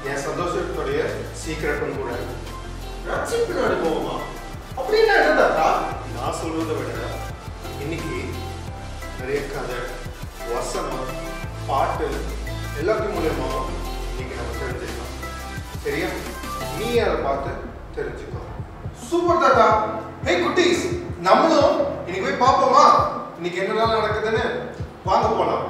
என் சந்தோஷத்துடைய சீக்கிரட்டும் கூட ரட்சிப்பின் அனுபவமா அப்படின்னா என்ன தாத்தா நான் சொல்வதை விட இன்னைக்கு நிறைய கதை வசனம் பாட்டு எல்லாத்தையும் மூலியமா இன்னைக்கு நம்ம தெரிஞ்சுக்கலாம் சரியா நீ அதை பார்த்து தெரிஞ்சுக்கோ சூப்பர் தாத்தா ஹே குட்டீஸ் நம்மளும் இன்னைக்கு போய் பார்ப்போமா இன்னைக்கு என்னெல்லாம் நடக்குதுன்னு வாங்க போலாம்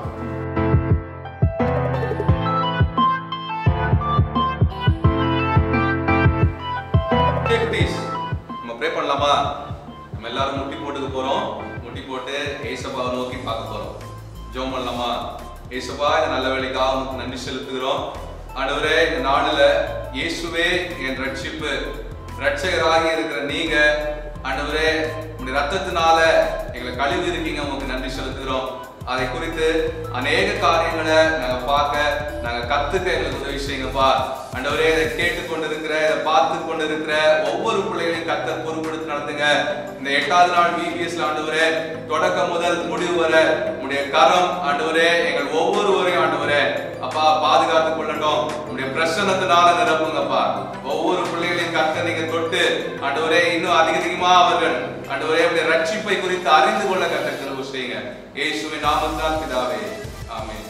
ஓகே குட்டீஸ் நம்ம ப்ரே பண்ணலாமா நம்ம எல்லாரும் முட்டி போட்டுக்க போறோம் முட்டி போட்டு ஏசப்பாவை நோக்கி பார்க்க போறோம் ஜெபம் பண்ணலாமா ஏசப்பா இந்த நல்ல வேலைக்காக உமக்கு நன்றி செலுத்துகிறோம் ஆண்டவரே இந்த நாளில் இயேசுவே என் ரட்சிப்பு ரட்சகராகி இருக்கிற நீங்க ஆண்டவரே உங்களுடைய ரத்தத்தினால எங்களை கழுவி இருக்கீங்க உங்களுக்கு நன்றி செலுத்துகிறோம் அதை குறித்து அநேக காரியங்களை நாங்க பார்க்க நாங்க கத்துக்க எங்களுக்கு உதவி செய்யுங்கப்பா ஆண்டவரே இதை கேட்டு கொண்டிருக்கிற இதை பார்த்து கொண்டிருக்கிற ஒவ்வொரு பிள்ளைகளையும் கத்த பொறுப்படுத்தி நடத்துங்க இந்த எட்டாவது நாள் விபிஎஸ்ல ஆண்டவரே தொடக்கம் முதல் முடிவு வரை உங்களுடைய கரம் ஆண்டவரே எங்கள் ஒவ்வொருவரையும் ஆண்டவரே அப்பா பாதுகாத்து கொள்ளட்டும் உங்களுடைய பிரசன்னத்தினால நிரப்புங்கப்பா ஒவ்வொரு பிள்ளைகளையும் கத்த நீங்க தொட்டு ஆண்டவரே இன்னும் அதிக அதிகமா அவர்கள் ஆண்டவரே உங்களுடைய ரட்சிப்பை குறித்து அறிந்து கொள்ள கத்த கிருபை செய்யுங்க இயேசுவின் நாமத்தால் பிதாவே ஆமென்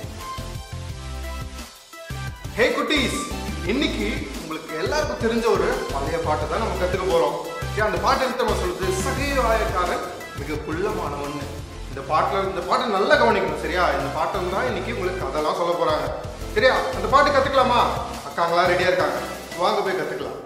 ஹே குட்டீஸ் இன்னைக்கு உங்களுக்கு எல்லாருக்கும் தெரிஞ்ச ஒரு பழைய பாட்டை தான் நம்ம கத்துக்க போறோம் Okay, அந்த பாட்டு எடுத்து நம்ம சொல்லுது சகைவாயக்காரன் மிக குள்ளமானவன் இந்த பாட்டுல இந்த பாட்டை நல்லா கவனிக்கணும் சரியா இந்த பாட்டம் தான் இன்னைக்கு உங்களுக்கு கதெல்லாம் சொல்ல போறாங்க சரியா அந்த பாட்டு கத்துக்கலாமா அக்காங்களா ரெடியா இருக்காங்க வாங்க போய் கத்துக்கலாம்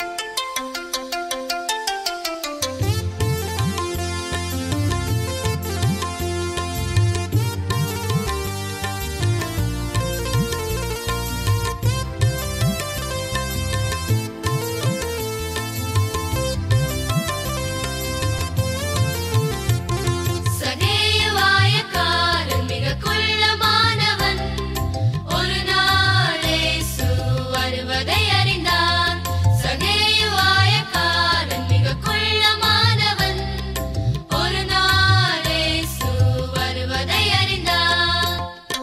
சதேவாயக்காரன் மிக குள்ளமானவன் ஒரு நாள் இயேசு வருவதை அறிந்தான் சதேவாயக்காரன் மிக குள்ளமானவன் ஒரு நாள் இயேசு வருவதை அறிந்தான்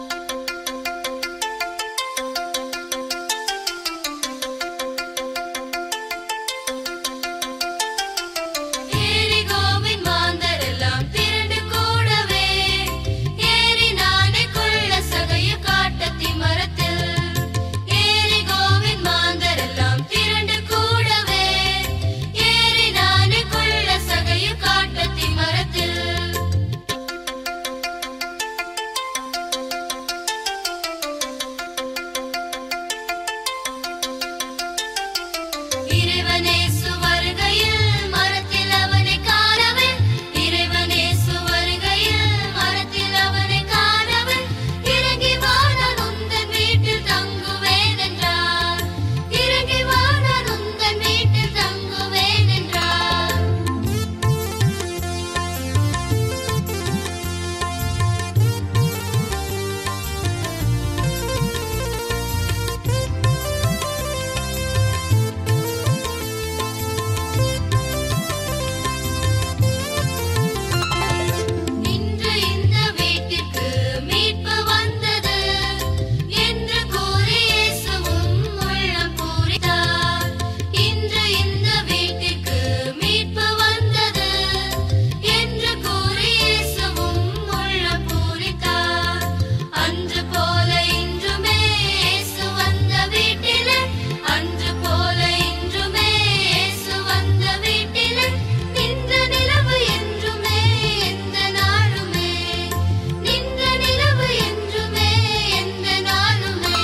எரிகோவின் மாந்தரெல்லாம் திரண்டு கூடவே ஏறினானே கொள்ள சகைய காட்டத்தி மரத்தில் எரிகோவின் மாந்தரெல்லாம் திரண்டு கூடவே ஏறினானே கொள்ள சகைய காட்டத்தி மரத்தில் இறைவனேசு வருகையில் மரத்தில் அவனை காணவே இறைவனேசு வருகையில் மரத்தில் அவனை காணவே இறங்கி வா நான் உந்தன் வீட்டில் தங்குவேன் என்றார் இறங்கி வா நான் உந்தன் வீட்டில் தங்குவேன் என்றார் இன்று இந்த வீட்டிற்கு மீட்பு வந்தது என்று கூறி இயேசுவும் உள்ளம் பூரித்தார் இன்று இந்த வீட்டிற்கு மீட்பு வந்தது என்று கூறி இயேசுவும் உள்ளம் பூரித்தார் அன்று போல இன்றுமே இயேசு வந்த வீட்டிலே அன்று போல இன்றுமே இயேசு வந்த வீட்டிலே நின்ற நிலவு என்றுமே எந்த நாளுமே நின்ற நிலவு என்றுமே எந்த நாளுமே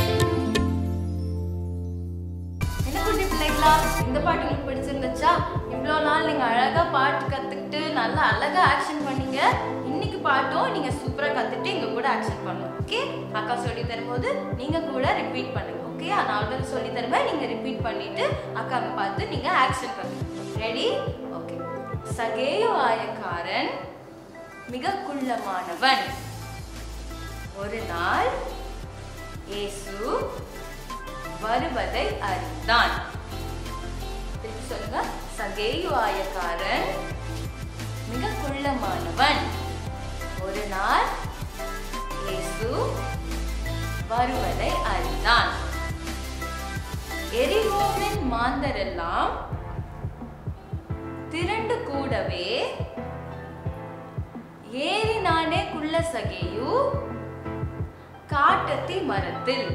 என்ன குட்டி பிள்ளைங்களா இந்த பாட்டு உங்களுக்கு பிடிச்சிருந்துச்சா இவ்வளோ நாள் நீங்கள் அழகாக பாட்டு கற்றுக்கிட்டு நல்லா அழகாக ஆக்ஷன் பண்ணீங்க இன்னைக்கு பாட்டும் நீங்கள் சூப்பராக கற்றுட்டு எங்கள் கூட ஆக்ஷன் பண்ணணும் ஓகே அக்கா சொல்லி தரும்போது நீங்கள் கூட ரிப்பீட் பண்ணுங்க ஓகே நான் வந்து சொல்லி தருவேன் நீங்கள் ரிப்பீட் பண்ணிட்டு அக்காவை பார்த்து நீங்கள் ஆக்ஷன் பண்ணுங்க ரெடி ஓகே சகேயு ஆயக்காரன் மிக குள்ளமானவன் ஒரு நாள் இயேசு வருவதை அறிந்தான் திருப்பி சொல்லுங்க சகேயு ஆயக்காரன் மிக குள்ளமானவன் ஒரு நாள் இயேசு வருவதை அறிந்தான் எரிகோவின் மாந்தரெல்லாம் திரண்டு கூடவே ஏறினானே குள்ள சகேயு காட்டத்தி மரத்தில்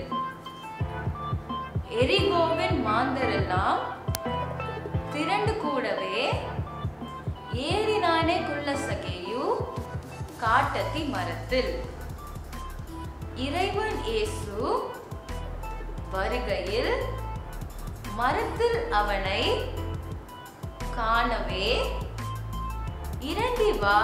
எரிகோவின் மாந்தரெல்லாம் திரண்டு கூடவே ஏறினானே குள்ள சகேயு காட்டத்தி மரத்தில் இறைவன் இயேசு வருகையில் மரத்தில் அவனை காணவே இறங்கி வா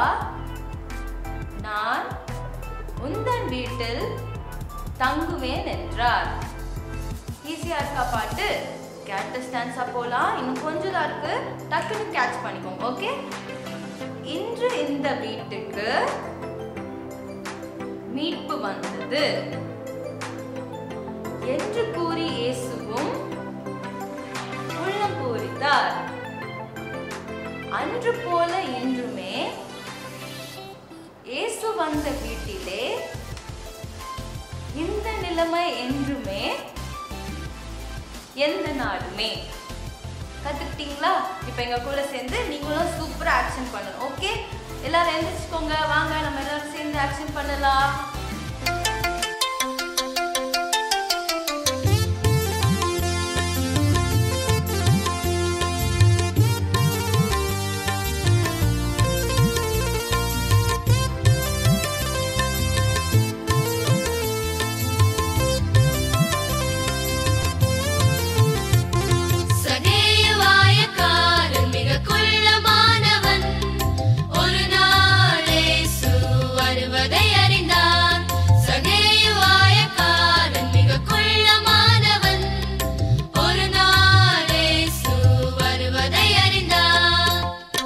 நான் உந்தன் வீட்டில் தங்குவேன் என்றார் ஈஸியா இருக்கா பாட்டு கேட்ட ஸ்டான்ஸா போலாம் இன்னும் கொஞ்சம் தான் இருக்கு டக்குன்னு கேட்ச் பண்ணிக்கோங்க ஓகே இன்று இந்த வீட்டுக்கு மீட்பு வந்தது என்று கூறி இயேசுவும் உள்ளம் பூரித்தார் அன்று போல இன்றுமே இயேசு வந்த வீட்டிலே இந்த நிலைமை என்றுமே எந்த நாடுமே கத்துக்கிட்டீங்களா இப்போ எங்க கூட சேர்ந்து நீங்களும் சூப்பரா ஆக்ஷன் பண்ணணும் ஓகே எல்லாரும் எழுந்திரிச்சுக்கோங்க வாங்க நம்ம எல்லாரும் சேர்ந்து ஆக்ஷன் பண்ணலாம் சகேயவாயக்காரன் மிக குள்ளமானவன் ஒரு நாள் இயேசு வருவதை அறிந்தான் சகேயவாயக்காரன் மிக குள்ளமானவன் ஒரு நாள் இயேசு வருவதை அறிந்தான்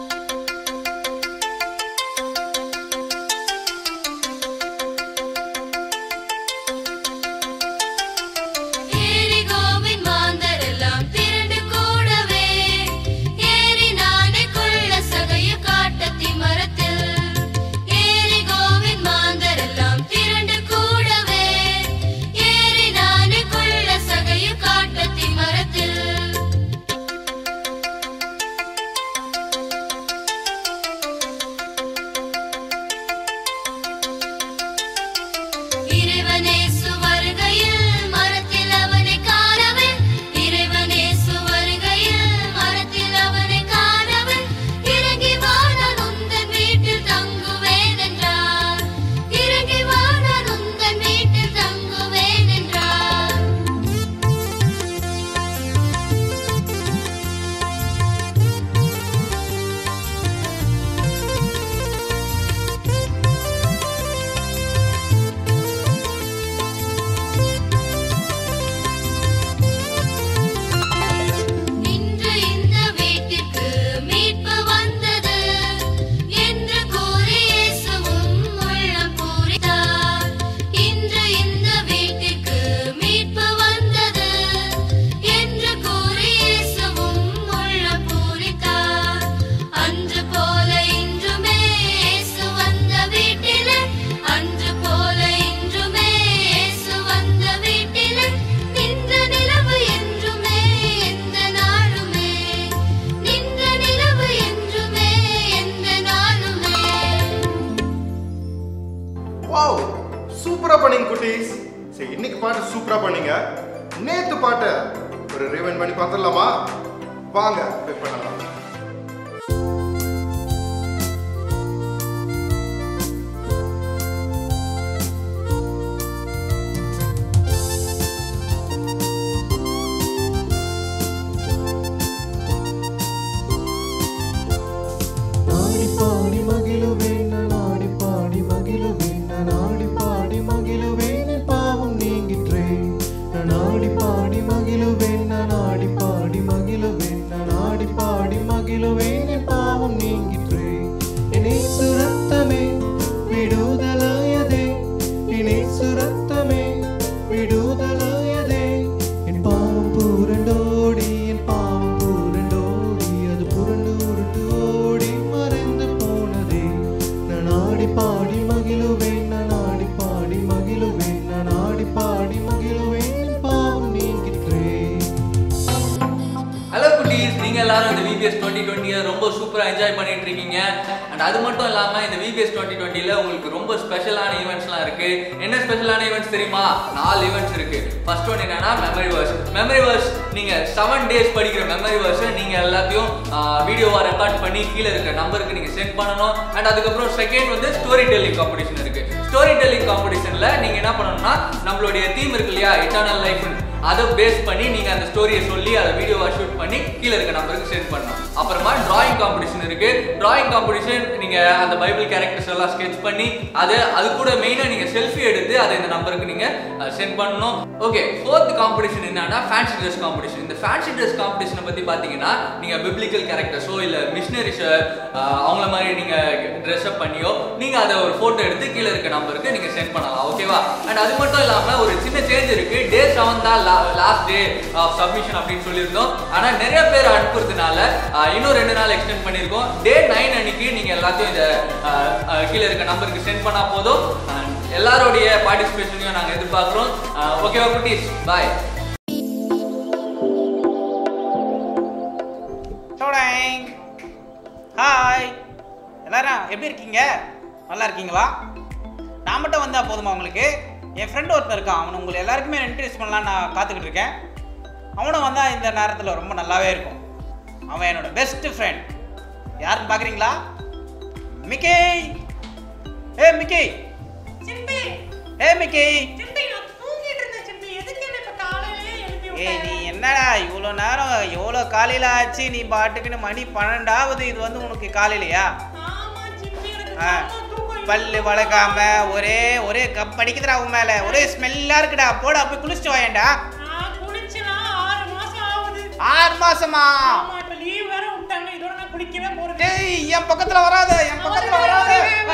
ஏரிகோவின் மாந்தரெல்லாம் திரண்டு கூடவே ஏறினானே குள்ள சகையு காட்டத்தி மரத்தில் ஏரிகோவின் மாந்தரெல்லாம் திரண்டு கூடவே ஏறினானே குள்ள சகையு காட்டத்தி மரத்தில் இறைவனேசு வருகையில் மரத்தில் அவனை காணவே இறைவனேசு வருகையில் மரத்தில் அவனை காணவே இறங்கி வா நான் உந்தன் வீட்டில் தங்குவேன் என்றார் இறங்கி வா நான் உந்தன் வீட்டில் தங்குவேன் என்றார் இன்று இந்த வீட்டிற்கு மீட்பு வந்தது என்று கூறி இயேசுவும் உள்ளம் பூரித்தார் இன்று இந்த வீட்டிற்கு மீட்பு வந்தது என்று கூறி இயேசுவும் உள்ளம் பூரித்தார் அன்று போல இன்றுமே இயேசு வந்த வீட்டிலே அன்று போல இன்றுமே இயேசு வந்த வீட்டிலே நின்ற நிலவு என்றுமே எந்த நாளுமே நின்ற நிலவு என்றுமே எந்த நாளுமே வாவ் சூப்பரா பண்ணீங்க குட்டீஸ் சரி இன்னைக்கு பாட்டு சூப்பரா பண்ணீங்க நேத்து பாட்டை ஒரு ரிவைன் பண்ணி பார்த்துடலாமா வாங்க போய் பண்ணலாம் நாடி பாடி மகிழுவேன் நாடி பாடி மகிழுவேன் நாடி பாடி மகிழுவேன் என் பாவம் நீங்கிற்றே நாடி பாடி மகிழுவேன் நாடி பாடி மகிழுவேன் நாடி பாடி எல்லாரும் இந்த விபிஎஸ் டுவெண்ட்டி டுவெண்ட்டியை ரொம்ப சூப்பராக என்ஜாய் பண்ணிட்டு இருக்கீங்க அண்ட் அது மட்டும் இல்லாமல் இந்த விபிஎஸ் டுவெண்ட்டி டுவெண்ட்டியில் உங்களுக்கு ரொம்ப ஸ்பெஷலான ஈவெண்ட்ஸ்லாம் இருக்கு என்ன ஸ்பெஷலான ஈவெண்ட்ஸ் தெரியுமா நாலு ஈவெண்ட்ஸ் இருக்கு ஃபர்ஸ்ட் ஒன் என்னன்னா மெமரி வர்ஸ் மெமரி வர்ஸ் நீங்க செவன் டேஸ் படிக்கிற மெமரி வர்ஸ் நீங்க எல்லாத்தையும் வீடியோவா ரெக்கார்ட் பண்ணி கீழே இருக்க நம்பருக்கு நீங்க சென்ட் பண்ணணும் அண்ட் அதுக்கப்புறம் செகண்ட் வந்து ஸ்டோரி டெல்லிங் காம்படிஷன் இருக்கு ஸ்டோரி டெல்லிங் காம்படிஷன்ல நீங்க என்ன பண்ணணும்னா நம்மளுடைய தீம் இருக்கு இல்லையா இட்டர்னல் லைஃப் அதை பேஸ் பண்ணி நீங்க அந்த ஸ்டோரியை சொல்லி அதை வீடியோவா ஷூட் பண்ணி கீழே இருக்க நம்பருக்கு சென்ட் பண்ணணும் அப்புறமா டிராயிங் காம்படிஷன் இருக்கு டிராயிங் காம்படிஷன் நீங்க அந்த பைபிள் கேரக்டர்ஸ் எல்லாம் ஸ்கெட்ச் பண்ணி அது அது கூட மெயினா நீங்க செல்ஃபி எடுத்து அதை இந்த நம்பருக்கு நீங்க சென்ட் பண்ணணும் ஓகே ஃபோர்த் காம்படிஷன் என்னன்னா ஃபேன்சி ட்ரெஸ் காம்படிஷன் இந்த ஃபேன்சி ட்ரெஸ் காம்படிஷனை பத்தி பாத்தீங்கன்னா நீங்க பிப்ளிக்கல் கேரக்டர்ஸோ இல்ல மிஷினரிஸ் அவங்கள மாதிரி நீங்க ட்ரெஸ் அப் பண்ணியோ நீங்க அதை ஒரு போட்டோ எடுத்து கீழே இருக்க நம்பருக்கு நீங்க சென்ட் பண்ணலாம் ஓகேவா அண்ட் அது மட்டும் இல்லாம ஒரு சின்ன சேஞ்ச் இருக்கு டே செவன் தான் லாஸ்ட் டே ஆஃப் சப்மிஷன் அப்படின்னு சொல்லியிருந்தோம் ஆனா நிறைய பேர் அனுப்புறதுனால ஆஹ், இன்னும் ரெண்டு நாள் எக்ஸ்டெண்ட் பண்ணியிருக்கோம் டே நைன் அன்னைக்கு நீங்க எல்லாத்தையும் இதை ஆஹ், ஆஹ், கீழே இருக்க நம்பருக்கு சென்ட் பண்ணா போதும் ஆஹ், எல்லாருடைய பார்ட்டிசிபேஷனையும் நாங்க எதிர்பார்க்குறோம் ஓகேவா குட்டீஸ் பாய் டோடாங் ஹாய் எல்லாரும் எப்படி இருக்கீங்க நல்லா இருக்கீங்களா நான் மட்டும் வந்தால் போதுமா உங்களுக்கு என் ஃப்ரெண்டு ஒருத்தன் இருக்கான் அவனை உங்களை எல்லாருக்குமே இன்ட்ரடியூஸ் பண்ணலாம் நான் காத்துக்கிட்டு இருக்கேன் அவனும் வந்தால் இந்த நேரத்தில் ரொம்ப நல்லாவே இருக்கும் அவன் என்னோட பெஸ்ட் ஃப்ரெண்ட் யாருன்னு பார்க்குறீங்களா மிக்கி ஏ மிக்கி சிம்பி ஏ மிக்கி சிம்பி நான் தூங்கிட்டு இருந்தேன் சிம்பி எதுக்கு என்ன இப்ப காலையிலே எழுப்பி ஏய் விட்ட? நீ என்னடா இவ்வளோ நேரம் எவ்வளோ காலையில் ஆச்சு நீ பாட்டுக்குன்னு மணி பன்னெண்டாவது இது வந்து உனக்கு காலையிலையா ஆமா சிம்பி எனக்கு ஆ, செம்ம தூக்கம் பல்லு வளர்க்காம ஒரே ஒரே கப் அடிக்குதுடா உன் மேல ஒரே ஸ்மெல்லா இருக்குடா போடா போய் குளிச்சுட்டு வாயேன்டா நான் குளிச்சுனா ஆறு மாசம் ஆகுது ஆறு மாசமா ஆமா இப்ப லீவ் வேற விட்டாங்க இதோட நான் குளிக்கவே போறேன் டேய் என் பக்கத்துல வராத என் பக்கத்துல வராத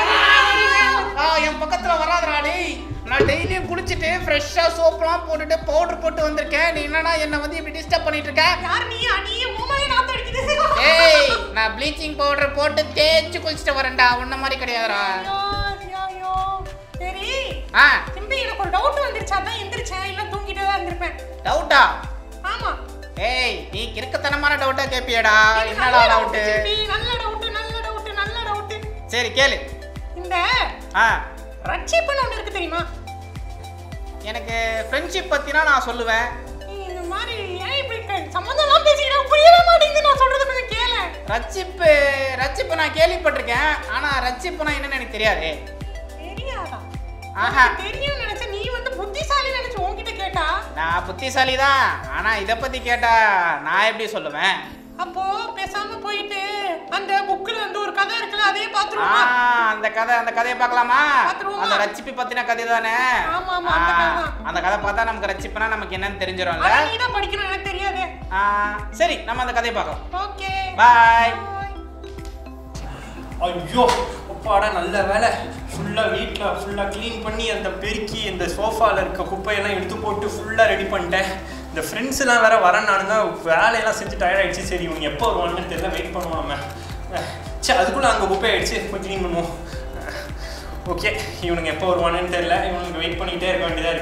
ஆ என் பக்கத்துல வராதடா டேய் நான் டெய்லியும் குளிச்சுட்டு ஃப்ரெஷ்ஷா சோப்லாம் போட்டுட்டு பவுடர் போட்டு வந்திருக்கேன் நீ என்னடா என்ன வந்து இப்படி டிஸ்டர்ப் பண்ணிட்டு இருக்க யார் நீ நீ உமாயே நாத்து அடிக்குது ஏய் நான் ப்ளீச்சிங் பவுடர் போட்டு தேய்ச்சு குளிச்சுட்டு வரேன்டா உன்ன மாதிரி கிடையாதுடா ஐயோ, ஐயோ, ஐயோ. சரி ஆ சிம்பி எனக்கு ஒரு டவுட் வந்துருச்சு அதான் எந்திரிச்சேன் இல்ல தூங்கிட்டே தான் இருந்திருப்பேன் டவுட்டா ஆமா ஏய் நீ கிறுக்குத்தனமான டவுட்டா கேப்பியடா எனக்கு என்னடா நல்ல doubt டவுட்டு சிம்பி, நல்ல டவுட் நல்ல டவுட் நல்ல டவுட் சரி கேளு இந்த ஆ ரட்சிப்புன்னு ஒண்ணு இருக்கு தெரியுமா எனக்கு ஃப்ரெண்ட்ஷிப் பத்தினா நான் சொல்லுவேன் நீ இந்த மாதிரி ஏன் இப்படி க- சம்மந்தம்லாம் பேசிக்கிட்டா புரியவே மாட்டேங்குது நான் சொல்றது கொஞ்சம் கேள ரட்சிப்பு ரட்சிப்பு நான் கேள்விப்பட்டிருக்கேன் ஆனா ரட்சிப்புனா என்னன்னு எனக்கு தெரியாது தெரியாதா ஆஹா. உனக்கு தெரியும்னு நினைச்ச நீ வந்து புத்திசாலி நினைச்சு உன்கிட்ட கேட்டா நான் புத்திசாலி தான் ஆனா இதை பத்தி கேட்டா நான் எப்படி சொல்லுவேன் அப்போ பேசாம போயிட்டு அந்த புக்ல வந்து ஒரு கதை இருக்குல்ல அதே ஆ, பாத்துருவோமா அந்த கதை அந்த கதையை பார்க்கலாமா பார்த்துருவோமா? அந்த ரட்சிப்பு பத்தின கதை தானே ஆமா, ஆமா, அந்த கதை தான். அந்த கதை பார்த்தா நமக்கு ரட்சிப்புனா நமக்கு என்னன்னு தெரிஞ்சிடும்ல ஆனா நீ தான் படிக்கணும் எனக்கு தெரியாது ஆ, சரி நம்ம அந்த கதையை பார்க்கலாம் ஓகே பாய் ஐயோ அப்பாடா நல்ல வேலை ஃபுல்லாக வீட்டில் ஃபுல்லாக க்ளீன் பண்ணி அந்த பெருக்கி இந்த சோஃபாவில் இருக்க குப்பையெல்லாம் எடுத்து போட்டு ஃபுல்லாக ரெடி பண்ணிட்டேன் இந்த ஃப்ரெண்ட்ஸ்லாம் வேற வரேன்னானுங்க வேலையெல்லாம் செஞ்சு டயர்ட் ஆயிடுச்சு சரி இவங்க எப்போ வருவாங்கன்னு தெரியல வெயிட் பண்ணுவோம் நம்ம சரி அதுக்குள்ளே அங்கே குப்பை ஆயிடுச்சு போய் க்ளீன் பண்ணுவோம் ஓகே இவனுங்க எப்போ வருவானுன்னு தெரியல இவனுக்கு வெயிட் பண்ணிக்கிட்டே இருக்க வேண்டியதாக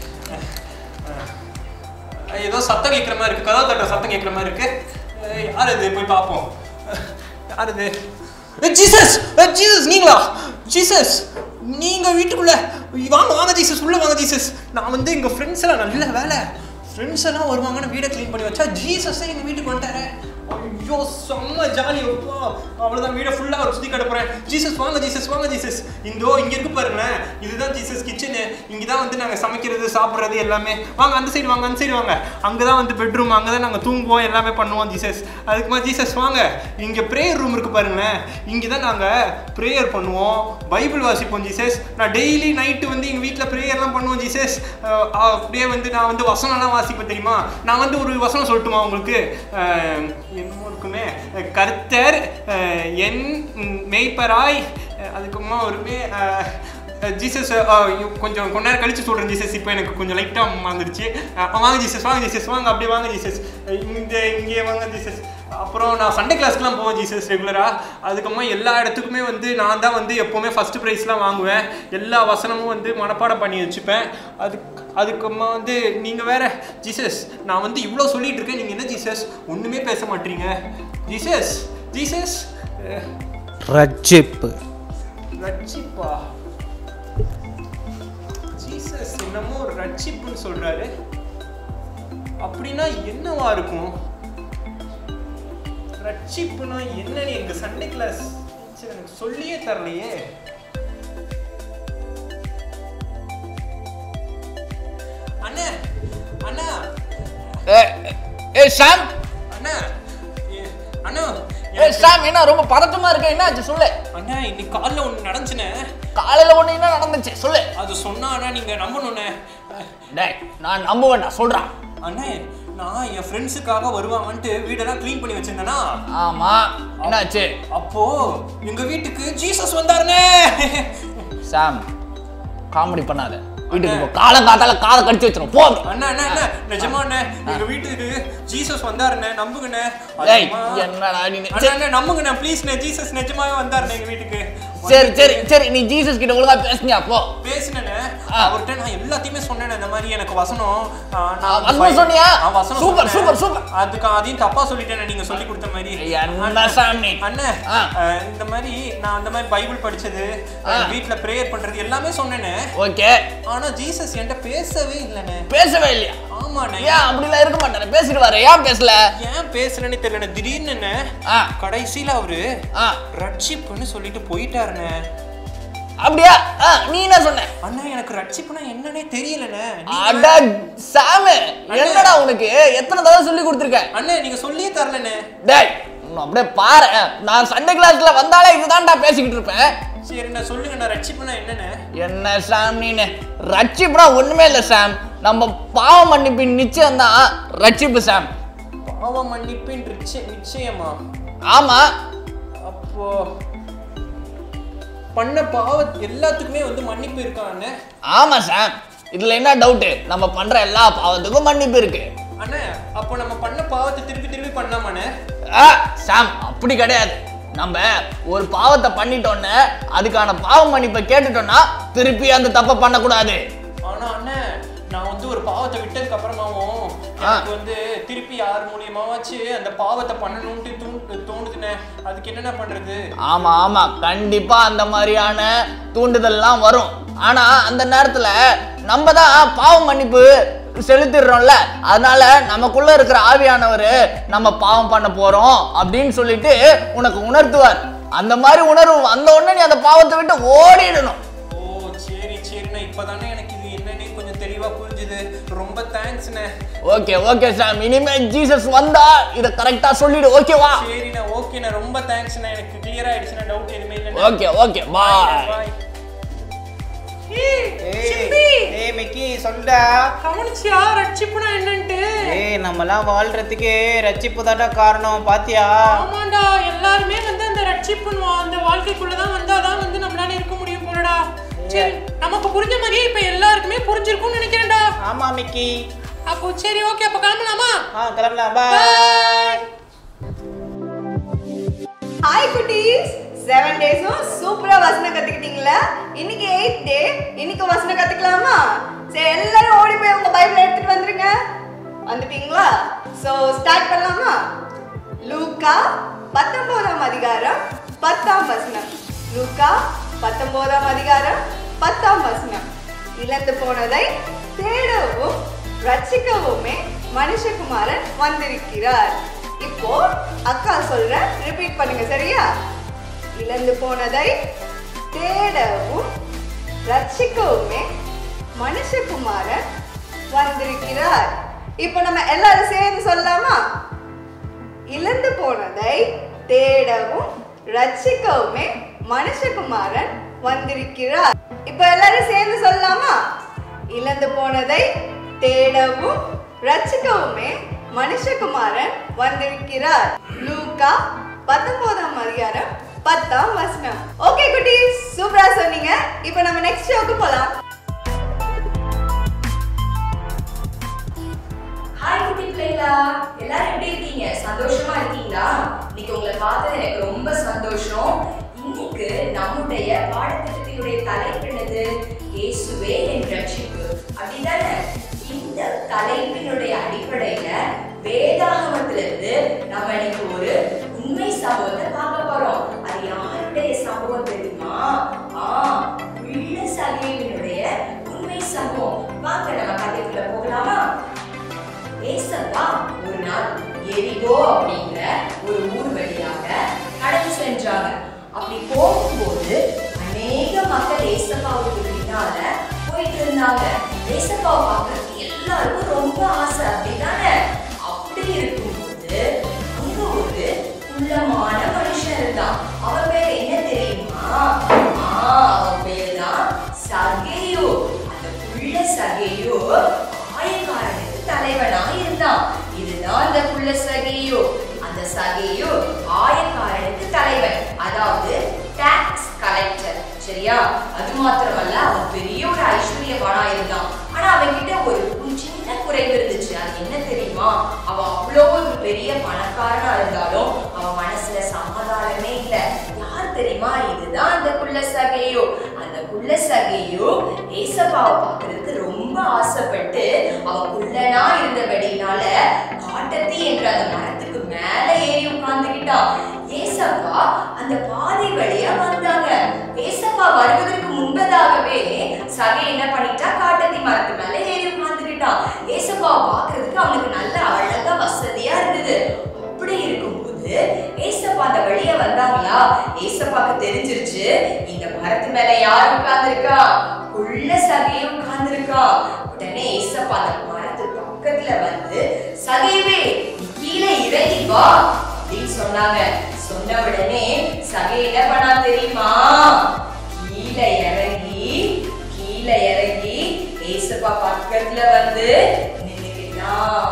இருக்குது ஏதோ சத்தம் கேட்குற மாதிரி இருக்கு கதவு தட்ட சத்தம் கேட்குற மாதிரி இருக்கு அஹ் யார் இது போய் பார்ப்போம் அஹ் யார் இது அஹ் ஜீசஸ் அஹ் ஜீசஸ் நீங்களா ஜீசஸ் நீங்க வீட்டுக்குள்ள வாங்க வாங்க ஜீசஸ் உள்ள வாங்க ஜீசஸ் நான் வந்து எங்க ஃப்ரெண்ட்ஸ் எல்லாம் நல்ல வேலை ஃப்ரெண்ட்ஸ் எல்லாம் வருவாங்கன்னு வீடை க்ளீன் பண்ணி வச்சா ஜீசஸே எங்க வீட்டுக்கு வந்துட்டாரு ஐயோ செம்ம ஜாலி அப்பா அவ்வளோதான் வீடை ஃபுல்லாக ஒரு சுற்றி கிடப்புறேன் ஜீசஸ் வாங்க ஜீசஸ் வாங்க ஜீசஸ் இந்தோ இங்கே இருக்கு பாருங்களேன் இதுதான் ஜீசஸ் கிச்சனு இங்கே தான் வந்து நாங்கள் சமைக்கிறது சாப்பிட்றது எல்லாமே வாங்க அந்த சைடு வாங்க அந்த சைடு வாங்க அங்கே தான் வந்து பெட்ரூம் அங்கே தான் நாங்கள் தூங்குவோம் எல்லாமே பண்ணுவோம் ஜீசஸ் அதுக்குமா ஜீசஸ் வாங்க இங்கே ப்ரேயர் ரூம் இருக்கு பாருங்களேன் இங்கே தான் நாங்கள் ப்ரேயர் பண்ணுவோம் பைபிள் வாசிப்போம் ஜீசஸ் நான் டெய்லி நைட்டு வந்து எங்கள் வீட்டில் ப்ரேயர்லாம் பண்ணுவோம் ஜீசஸ் அஹ் அப்படியே வந்து நான் வந்து வசனம்லாம் வாசிப்பேன் தெரியுமா நான் வந்து ஒரு வசனம் சொல்லட்டுமா உங்களுக்கு அஹ் என்னமோ இருக்குமே கர்த்தர் அஹ், என் மெய்ப்பராய் அஹ், அதுக்கப்புறமா ஒருமே அஹ், ஜீசஸ் கொஞ்சம் கொஞ்ச நேரம் கழிச்சு சொல்கிறேன் ஜீசஸ் இப்போ எனக்கு கொஞ்சம் லைட்டாக மறந்துடுச்சு அஹ், வாங்க ஜீசஸ் வாங்க ஜீசஸ் வாங்க அப்படியே வாங்க ஜீசஸ் இந்த இங்கே வாங்க ஜீசஸ் அப்புறம் நான் சண்டே கிளாஸ்க்குலாம் போவேன் ஜீசஸ் ரெகுலராக அதுக்கப்புறமா எல்லா இடத்துக்குமே வந்து நான் தான் வந்து எப்போவுமே ஃபஸ்ட்டு ப்ரைஸ்லாம் வாங்குவேன் எல்லா வசனமும் வந்து மனப்பாடம் பண்ணி வச்சுப்பேன் அதுக்கு அதுக்கப்புறமா வந்து நீங்கள் வேற ஜீசஸ் நான் வந்து இவ்வளோ சொல்லிட்டு இருக்கேன் நீங்கள் என்ன ஜீசஸ் ஒன்றுமே பேச மாட்டீங்க ஜீசஸ் ஜீசஸ் அஹ், ரட்சிப்பு ரட்சிப்பா ஜீசஸ் என்னமோ ரட்சிப்புன்னு சொல்றாரு அப்படின்னா என்னவா இருக்கும் ரட்சிப்புனா என்னன்னு எங்க சண்டே கிளாஸ் டீச்சர் எனக்கு சொல்லியே தரலையே அண்ணா அண்ணா ஏ சாம் அண்ணா ஏ- அண்ணா ஏ எனக்கு- சாம் என்ன ரொம்ப பதட்டமா இருக்க என்னாச்சு சொல்லு அண்ணா இன்னைக்கு காலைல ஒன்று நடந்துச்சுண்ணே காலையில ஒண்ணு என்ன நடந்துச்சு சொல்லு அது சொன்னா அண்ணா நீங்க நம்பணுண்ணே டேய் நான் நம்புவேன் நான் சொல்றேன் அண்ணே நான் என் ஃப்ரெண்ட்ஸுக்காக வருவாங்கன்ட்டு வீடெல்லாம் க்ளீன் பண்ணி வச்சிருந்தேனா ஆமா என்னாச்சு அப்போ எங்க வீட்டுக்கு ஜீசஸ் வந்தாருனே சாம் காமெடி பண்ணாத வீட்டுக்கு போ காலம் காத்தால காதை கடிச்சு வச்சிரும் போ அப்படி. அண்ணா அண்ணா அண்ணா நிஜமா அண்ணே எங்க வீட்டுக்கு ஜீசஸ் வந்தாருண்ணே நம்புங்கண்ணே டேய் அதிகமா- என்னடா நீ அண்ணா அண்ணா நம்புங்கண்ணே ப்ளீஸ்ண்ணே ஜீசஸ் நிஜமாவே வந்தாருண்ணே எங்க வீட்டுக்கு சரி சரி சரி நீ ஜீசஸ் கிட்ட ஒழுங்கா பேசுனியா போ பேசினேண்ணே ஆ. அவர்கிட்ட நான் எல்லாத்தையுமே சொன்னேன் இந்த மாதிரி எனக்கு வசனம் ஆ, ஆ, நான் வசனம் பை- சொன்னியா? ஆ, வசனம் சூப்பர், சொன்னேன். Super, super. அதுக்கு அதையும் தப்பா சொல்லிட்டேன் நீங்க சொல்லி கொடுத்த மாதிரி என்ன அண்ணா, சாமி? அண்ணே ஆ. ஆ, இந்த மாதிரி நான் அந்த மாதிரி பைபிள் படிச்சது ஆ. வீட்ல பிரேயர் பண்றது எல்லாமே சொன்னேனே ஓகே ஆனா ஜீசஸ் என்கிட்ட பேசவே இல்லைண்ணே பேசவே இல்லையா ஆமாண்ணே ஏன் அப்படிலாம் இருக்க மாட்டாரு பேசிட்டு வர ஏன் பேசல ஏன் பேசலன்னு தெரியல திடீர்னு ஆ. கடைசியில அவரு ஆ ரட்சிப்புன்னு சொல்லிட்டு போயிட்டாருண்ணே அப்படியா ஆ, நீ என்ன சொன்ன அண்ணா எனக்கு ரட்சிப்புனா என்னன்னே தெரியலண்ணே அட சாமு என்னடா உனக்கு எத்தனை தடவை சொல்லி கொடுத்துருக்கேன் அண்ணே நீங்க சொல்லியே தரலண்ணே டேய் இன்னும் அப்படியே பாரு நான் சண்டே கிளாஸ்ல வந்தாலே இதுதான்டா பேசிக்கிட்டு இருப்பேன் சரி நான் சொல்லுங்க நான் ரட்சிப்புனா என்னண்ணே என்ன சாம் நீனு ரட்சிப்புனா ஒண்ணுமே இல்லை சாம் நம்ம பாவ மன்னிப்பின் நிச்சயம் தான் ரட்சிப்பு சாம் பாவ மன்னிப்பின் நிச்சய நிச்சயமா ஆமா அப்போ பண்ண பாவ எல்லாத்துக்குமே வந்து மன்னிப்பு இருக்கா அண்ணே ஆமா சாம் இதுல என்ன டவுட்டு நம்ம பண்ற எல்லா பாவத்துக்கும் மன்னிப்பு இருக்கு அண்ணே அப்போ நம்ம பண்ண பாவத்தை திருப்பி திருப்பி பண்ணாமாண்ணே ஆ சாம் அப்படி கிடையாது நம்ம ஒரு பாவத்தை பண்ணிட்டோன்னு அதுக்கான பாவ மன்னிப்பை கேட்டுட்டோம்னா திருப்பி அந்த தப்பை பண்ணக்கூடாது ஆனா அண்ணே நான் வந்து ஒரு பாவத்தை விட்டதுக்கு அப்புறமாவும் எனக்கு வந்து திருப்பி யார் மூலியமாவாச்சு அந்த பாவத்தை பண்ணணும்ட்டு தூண்டு தோணுதுண்ணே அதுக்கு என்னென்ன பண்றது ஆமா ஆமா கண்டிப்பா அந்த மாதிரியான தூண்டுதல்லாம் வரும் ஆனா அந்த நேரத்துல நம்ம தான் பாவ மன்னிப்பு செலுத்திடுறோம்ல அதனால நமக்குள்ள இருக்கிற ஆவியானவர் நம்ம பாவம் பண்ண போறோம் அப்படின்னு சொல்லிட்டு உனக்கு உணர்த்துவார் அந்த மாதிரி உணர்வு வந்த உடனே நீ அந்த பாவத்தை விட்டு ஓடிடணும் ஓ சரி சரிண்ணே இப்போதானே எனக்கு இது என்னன்னே கொஞ்சம் தெளிவா புரிஞ்சுது ரொம்ப தேங்க்ஸ்ண்ணே ஓகே ஓகே சாம் இனிமே ஜீசஸ் வந்தா இதை கரெக்டா சொல்லிடு ஓகேவா சரிண்ணே ஓகேண்ணே ரொம்ப தேங்க்ஸ்ண்ணே எனக்கு கிளியர் ஆயிடுச்சுண்ணே டவுட் எதுவுமே இல்லை ஓகே ஓகே பாய் பாய் ஏய் மிக்கி சொல்லுடா கவனிச்சியா ரட்சிப்புனா என்னன்ட்டு ஏய் நம்மலாம் வாழ்றதுக்கு ரட்சிப்பு தான்டா காரணம் பாத்தியா ஆமாண்டா எல்லாருமே வந்து அந்த ரட்சிப்புன்னு வா- அந்த வாழ்க்கைக்குள்ளதான் வந்தாதான் வந்து நம்மளால இருக்க முடியும் போலடா சரி நமக்கு புரிஞ்ச மாதிரியே இப்ப எல்லாருக்குமே புரிஞ்சிருக்கும்னு நினைக்கிறேன்டா ஆமா மிக்கி அப்போ சரி ஓகே அப்ப கிளம்பலாமா ஆ கிளம்பலாம் பாய் ஹாய் குட்டீஸ் செவன் டேஸும் சூப்பரா வசனம் கத்துக்கிட்டீங்களா இன்னைக்கு எயிட் டே இன்னைக்கு வசனம் கத்துக்கலாமா சரி எல்லாரும் ஓடி போய் உங்க பைபிள் எடுத்துட்டு வந்துருங்க வந்துட்டீங்களா சோ ஸ்டார்ட் பண்ணலாமா லூக்கா பத்தொன்பதாம் அதிகாரம் பத்தாம் வசனம் லூக்கா பத்தொன்பதாம் அதிகாரம் பத்தாம் வசனம் இழந்து போனதை தேடவும் ரட்சிக்கவுமே மனுஷகுமாரன் வந்திருக்கிறார் இப்போ அக்கா சொல்ற ரிப்பீட் பண்ணுங்க சரியா இழந்து போனதை தேடவும் ரட்சிக்கவுமே மனுஷகுமாரன் வந்திருக்கிறார் இப்போ நம்ம எல்லாரும் சேர்ந்து சொல்லலாமா இழந்து போனதை தேடவும் ரட்சிக்கவுமே மனுஷகுமாரன் வந்திருக்கிறார் இப்போ எல்லாரும் சேர்ந்து சொல்லலாமா இழந்து போனதை தேடவும் ரட்சிக்கவுமே மனுஷகுமாரன் வந்திருக்கிறார் லூக்கா பத்தொன்பதாம் அதிகாரம் பத்தாம் வசனம் ஓகே குட்டீஸ் சூப்பரா சொன்னீங்க இப்போ நம்ம நெக்ஸ்ட் ஷோக்கு போலாம் ஹாய் குட்டி பிள்ளைங்களா எல்லாரும் எப்படி இருக்கீங்க சந்தோஷமா இருக்கீங்களா இன்னைக்கு உங்களை பார்த்தது எனக்கு ரொம்ப சந்தோஷம் இன்னைக்கு நம்முடைய பாடத்திட்டத்தினுடைய தலைப்பு என்னது இயேசுவே என் ரட்சிப்பு அப்படிதானே இந்த தலைப்பினுடைய அடிப்படையில வேதாகமத்திலிருந்து நம்ம இன்னைக்கு ஒரு உண்மை சம்பவத்தை பார்க்க போறோம் அது யாருடைய சம்பவம் தெரியுமா ஆ உள்ள சகைவினுடைய உண்மை சம்பவம் வாங்க நம்ம கதைக்குள்ள போகலாமா ஏசப்பா ஒரு நாள் எரிகோ அப்படிங்கிற ஒரு ஊர் வழியாக கடந்து சென்றாங்க அப்படி போகும்போது அநேக மக்கள் ஏசப்பாவுக்கு பின்னால போயிட்டு இருந்தாங்க ஏசப்பாவை பார்க்கறதுக்கு எல்லாருக்கும் ரொம்ப ஆசை அப்படிதானே அப்படி இருக்கும்போது அங்க ஒரு குள்ளமான மனுஷன் இருந்தான் அவன் பேர் என்ன தெரியுமா ஆ அவன் பேர் தான் சகேயு அந்த குள்ள சகேயு ஆயக்காரனுக்கு தலைவனா இருந்தான் இதுதான் அந்த குள்ள சகையோ அந்த சகையோ ஆயக்காரனுக்கு தலைவன் அதாவது டாக்ஸ் கலெக்டர் சரியா அது மாத்திரமல்ல அவன் பெரிய ஒரு ஐஸ்வர்யவானா இருந்தான் ஆனா அவன் கிட்ட ஒரு சின்ன குறைவு இருந்துச்சு அது என்ன தெரியுமா அவன் அவ்வளோ ஒரு பெரிய பணக்காரனா இருந்தாலும் அவன் மனசுல சமாதானமே இல்ல யார் தெரியுமா இதுதான் அந்த குள்ள சகையோ அந்த குள்ள சகையோ ஏசப்பாவை பார்க்கறதுக்கு ரொம்ப ஆசைப்பட்டு அவன் குள்ளனா இருந்தபடினால காட்டத்தி என்ற அந்த மரத்துக்கு மேல ஏறி உட்கார்ந்துகிட்டான் ஏசப்பா அந்த பாதை வழியா வந்தாங்க ஏசப்பா வருவதற்கு முன்பதாகவே சகை என்ன பண்ணிட்டா காட்டத்தி மரத்து மேல ஏறி உட்கார்ந்துகிட்டான் ஏசப்பாவை பார்க்கிறதுக்கு அவனுக்கு நல்ல அழகா வசதியா இருந்தது அப்படி இருக்கும்போது ஏசப்பா அந்த வழியா வந்தாங்களா ஏசப்பாக்கு தெரிஞ்சிருச்சு இந்த மரத்து மேல யார் உட்கார்ந்துருக்கா உள்ள சகையை உட்கார்ந்துருக்கா உடனே ஏசப்பா அந்த மரத்து பக்கத்துல வந்து சகையவே நீ கீழே இறங்கி வா அப்படின்னு சொன்னாங்க சொன்ன உடனே சகை என்ன பண்ணா தெரியுமா கீழே இறங்கி கீழே இறங்கி ஏசப்பா பக்கத்துல வந்து நின்னுக்கிட்டான்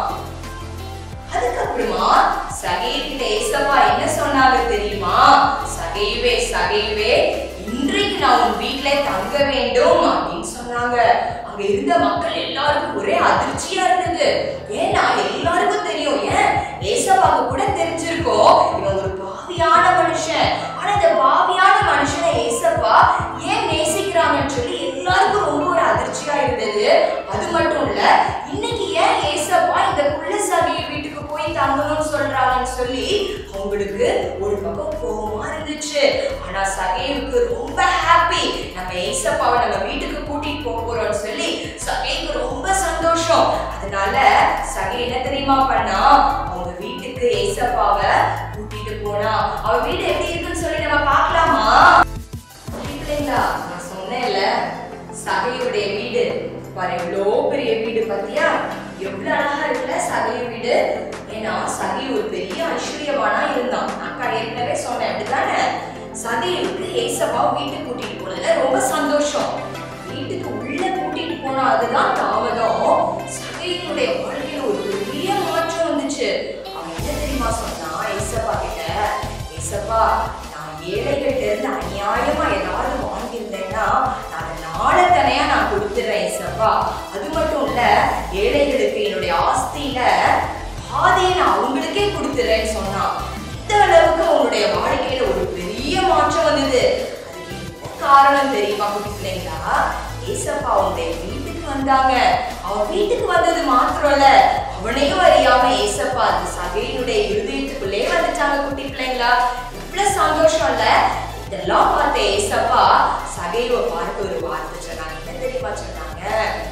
அதுக்கப்புறமா சகைகிட்ட ஏசப்பா என்ன சொன்னாங்க தெரியுமா சகைவே சகைவே இன்றைக்கு நான் உன் வீட்ல தங்க வேண்டும் அப்படின்னு சொன்னாங்க அங்க இருந்த மக்கள் எல்லாருக்கும் ஒரே அதிர்ச்சியா இருந்தது ஏன்னா எல்லாருக்கும் தெரியும் ஏன் ஏசப்பாக்கு கூட தெரிஞ்சிருக்கோம் இவன் ஒரு பாவியான மனுஷன் ஆனா இந்த பாவியான மனுஷனை ஏசப்பா ஏன் நேசிக்கிறாங்கன்னு சொல்லி எல்லாருக்கும் ரொம்ப ஒரு அதிர்ச்சியா இருந்தது அது மட்டும் இல்ல இன்னைக்கு ஏன் ஏசப்பா இந்த குள்ள சகையை வீட்டுக்கு போய் தங்கணும்னு சொல்றாங்கன்னு சொல்லி அவங்களுக்கு ஒரு பக்கம் கோவமா இருந்துச்சு ஆனா சகையுக்கு ரொம்ப ஹாப்பி நம்ம ஏசப்பாவை நம்ம வீட்டுக்கு கூட்டிட்டு போக போறோம்னு சொல்லி சகைக்கு ரொம்ப சந்தோஷம் அதனால சகை என்ன தெரியுமா பண்ணா அவங்க வீட்டுக்கு ஏசப்பாவை கூட்டிட்டு போனா அவ வீடு எப்படி இருக்குன்னு சொல்லி நம்ம பார்க்கலாமா இல்லைங்களா நான் சொன்னேன்ல சகையுடைய வீடு பாரு எவ்வளோ பெரிய வீடு பாத்தியா எவ்வளவு அழகா இருக்குல்ல சகைய வீடு ஏன்னா சகை ஒரு பெரிய ஐஸ்வர்யவானா இருந்தான் அக்கா ஏற்கனவே சொன்னேன் அப்படிதானே சகையுக்கு ஏசப்பா வீட்டுக்கு கூட்டிட்டு போனதுல ரொம்ப சந்தோஷம் வீட்டுக்கு உள்ள கூட்டிட்டு போனா அதுதான் தாமதம் சகையினுடைய வாழ்க்கையில ஒரு பெரிய மாற்றம் வந்துச்சு அவன் என்ன தெரியுமா சொன்னா ஏசப்பா கிட்ட ஏசப்பா நான் ஏழைகிட்ட இருந்து அநியாயமா ஏதாவது வாங்கியிருந்தேன்னா நான் நாளத்தனையா நான் கொடுத்துறேன் ஏசப்பா அது மட்டும் இல்ல ஏழைகளுக்கு என்னுடைய ஆஸ்தியில பாதியை நான் அவங்களுக்கே கொடுத்துறேன்னு சொன்னான் இந்த அளவுக்கு அவங்களுடைய வாழ்க்கையில ஒரு பெரிய மாற்றம் வந்தது அதுக்கு என்ன காரணம் தெரியுமா குட்டி பிள்ளைங்களா ஏசப்பா அவனுடைய வீட்டுக்கு வந்தாங்க அவன் வீட்டுக்கு வந்தது மாத்திரம் இல்ல அவனையும் அறியாம ஏசப்பா அந்த சகையினுடைய இருதயத்துக்குள்ளே வந்துட்டாங்க குட்டி பிள்ளைங்களா இவ்வளவு சந்தோஷம் இல்ல இதெல்லாம் பார்த்த ஏசப்பா சகைவை பார்த்து ஒரு வார்த்தை சொன்னாங்க என்ன தெரியுமா சொன்னாங்க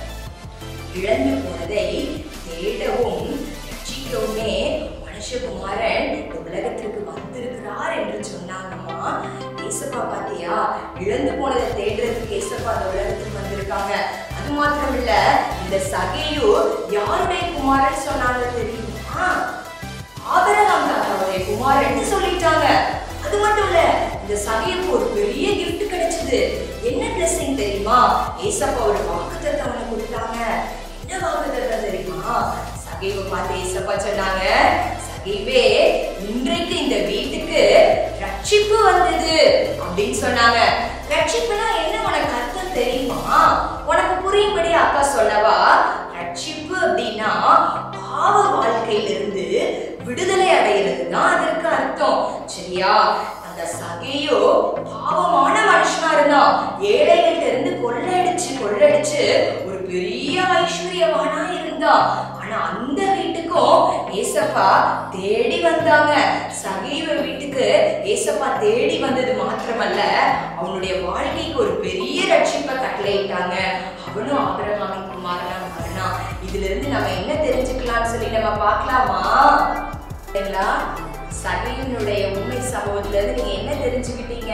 இழந்து போனதை தேடவும் ரட்சிக்கவுமே மனுஷகுமாரன் இந்த உலகத்திற்கு வந்திருக்கிறார் என்று சொன்னாங்கம்மா ஏசப்பா பாத்தியா இழந்து போனதை தேடுறதுக்கு ஏசப்பா அந்த உலகத்துக்கு வந்திருக்காங்க அது மாத்திரம் இல்ல இந்த சகையு யாருடைய குமாரன் சொன்னாங்க தெரியுமா ஆபரகாம் தாத்தாவுடைய குமாரன் சொல்லிட்டாங்க அது மட்டும் இல்ல இந்த சகையுக்கு ஒரு பெரிய gift கிடைச்சது என்ன blessing தெரியுமா ஏசப்பா ஒரு வாக்குத்தத்தம் அவனுக்கு கொடுத்தாங்க என்ன வாக்குத்தத்தம் தெரியுமா சகைவை பார்த்து ஏசப்பா சொன்னாங்க சகைவே இன்றைக்கு இந்த வீட்டுக்கு ரட்சிப்பு வந்தது அப்படின்னு சொன்னாங்க ரட்சிப்புனா என்ன உனக்கு அர்த்தம் தெரியுமா உனக்கு புரியும்படி அக்கா சொல்லவா ரட்சிப்பு அப்படின்னா பாவ வாழ்க்கையிலிருந்து விடுதலை அடைகிறது தான் அதற்கு அர்த்தம் சரியா அந்த சகையோ பாவமான மனுஷனா இருந்தான் ஏழைகிட்ட இருந்து கொள்ளடிச்சு கொள்ளடிச்சு ஒரு பெரிய ஐஸ்வர்யவானா இருந்தான் ஆனா அந்த வீட்டுக்கும் ஏசப்பா தேடி வந்தாங்க சகைவ வீட்டுக்கு ஏசப்பா தேடி வந்தது மாத்திரமல்ல அவனுடைய வாழ்க்கைக்கு ஒரு பெரிய ரட்சிப்பை கட்டளையிட்டாங்க அவனும் ஆபரகாமின் குமாரனா மாறினா இதுல இருந்து நம்ம என்ன தெரிஞ்சுக்கலாம்னு சொல்லி நம்ம பார்க்கலாமா சரிங்களா சகையினுடைய உண்மை சம்பவத்துல இருந்து நீங்க என்ன தெரிஞ்சுக்கிட்டீங்க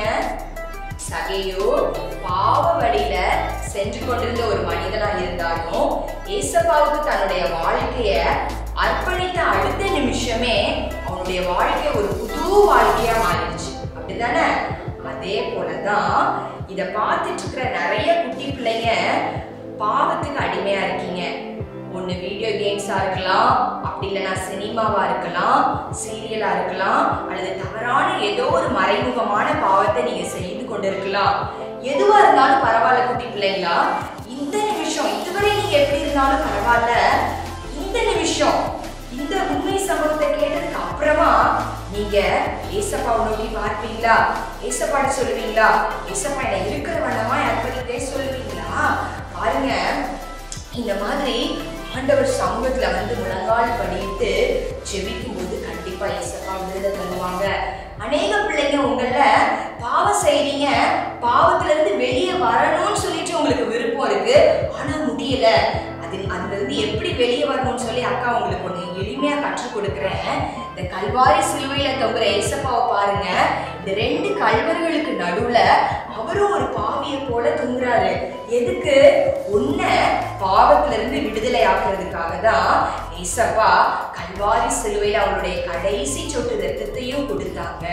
சகையோ பாவ வழியில சென்று கொண்டிருந்த ஒரு மனிதனா இருந்தாலும் ஏசப்பாவுக்கு தன்னுடைய வாழ்க்கைய அர்ப்பணித்த அடுத்த நிமிஷமே அவனுடைய வாழ்க்கை ஒரு புது வாழ்க்கையா மாறிடுச்சு அப்படிதானே அதே போலதான் இத பார்த்துட்டு இருக்கிற நிறைய குட்டி பிள்ளைங்க பாவத்துக்கு அடிமையா இருக்கீங்க ஒன்று வீடியோ கேம்ஸாக இருக்கலாம் அப்படி இல்லைன்னா சினிமாவா இருக்கலாம் சீரியலா இருக்கலாம் அல்லது தவறான ஏதோ ஒரு மறைமுகமான பாவத்தை நீங்க செய்து கொண்டிருக்கலாம் எதுவா இருந்தாலும் பரவாயில்ல குட்டி பிள்ளைங்களா இந்த நிமிஷம் இதுவரை நீங்க எப்படி இருந்தாலும் பரவாயில்ல இந்த நிமிஷம் இந்த உண்மை சம்பவத்தை கேட்டதுக்கு அப்புறமா நீங்க ஏசப்பாவை நோக்கி பார்ப்பீங்களா ஏசப்பாட்ட சொல்லுவீங்களா ஏசப்பா என்ன இருக்கிற வண்ணமா அர்ப்பணித்தே சொல்லுவீங்களா பாருங்க இந்த மாதிரி ஆண்டவர் சமூகத்துல வந்து முழங்கால் படியிட்டு ஜெபிக்கும் போது கண்டிப்பா ஏசப்பா விடுதலை தருவாங்க அநேக பிள்ளைங்க உங்கள பாவம் செய்றீங்க பாவத்துல இருந்து வெளியே வரணும்னு சொல்லிட்டு உங்களுக்கு விருப்பம் இருக்கு ஆனா முடியல அது அதுல இருந்து எப்படி வெளியே வரணும்னு சொல்லி அக்கா உங்களுக்கு ஒண்ணு எளிமையா கற்றுக் கொடுக்குறேன் இந்த கல்வாரி சிலுவையில தொங்குற ஏசப்பாவை பாருங்க இந்த ரெண்டு கல்வர்களுக்கு நடுவுல அவரும் ஒரு பாவியை போல தொங்குறாரு எதுக்கு உன்னை பாவத்துல இருந்து விடுதலை ஆக்குறதுக்காக தான் ஏசப்பா கல்வாரி சிலுவையில அவருடைய கடைசி சொட்டு ரத்தத்தையும் கொடுத்தாங்க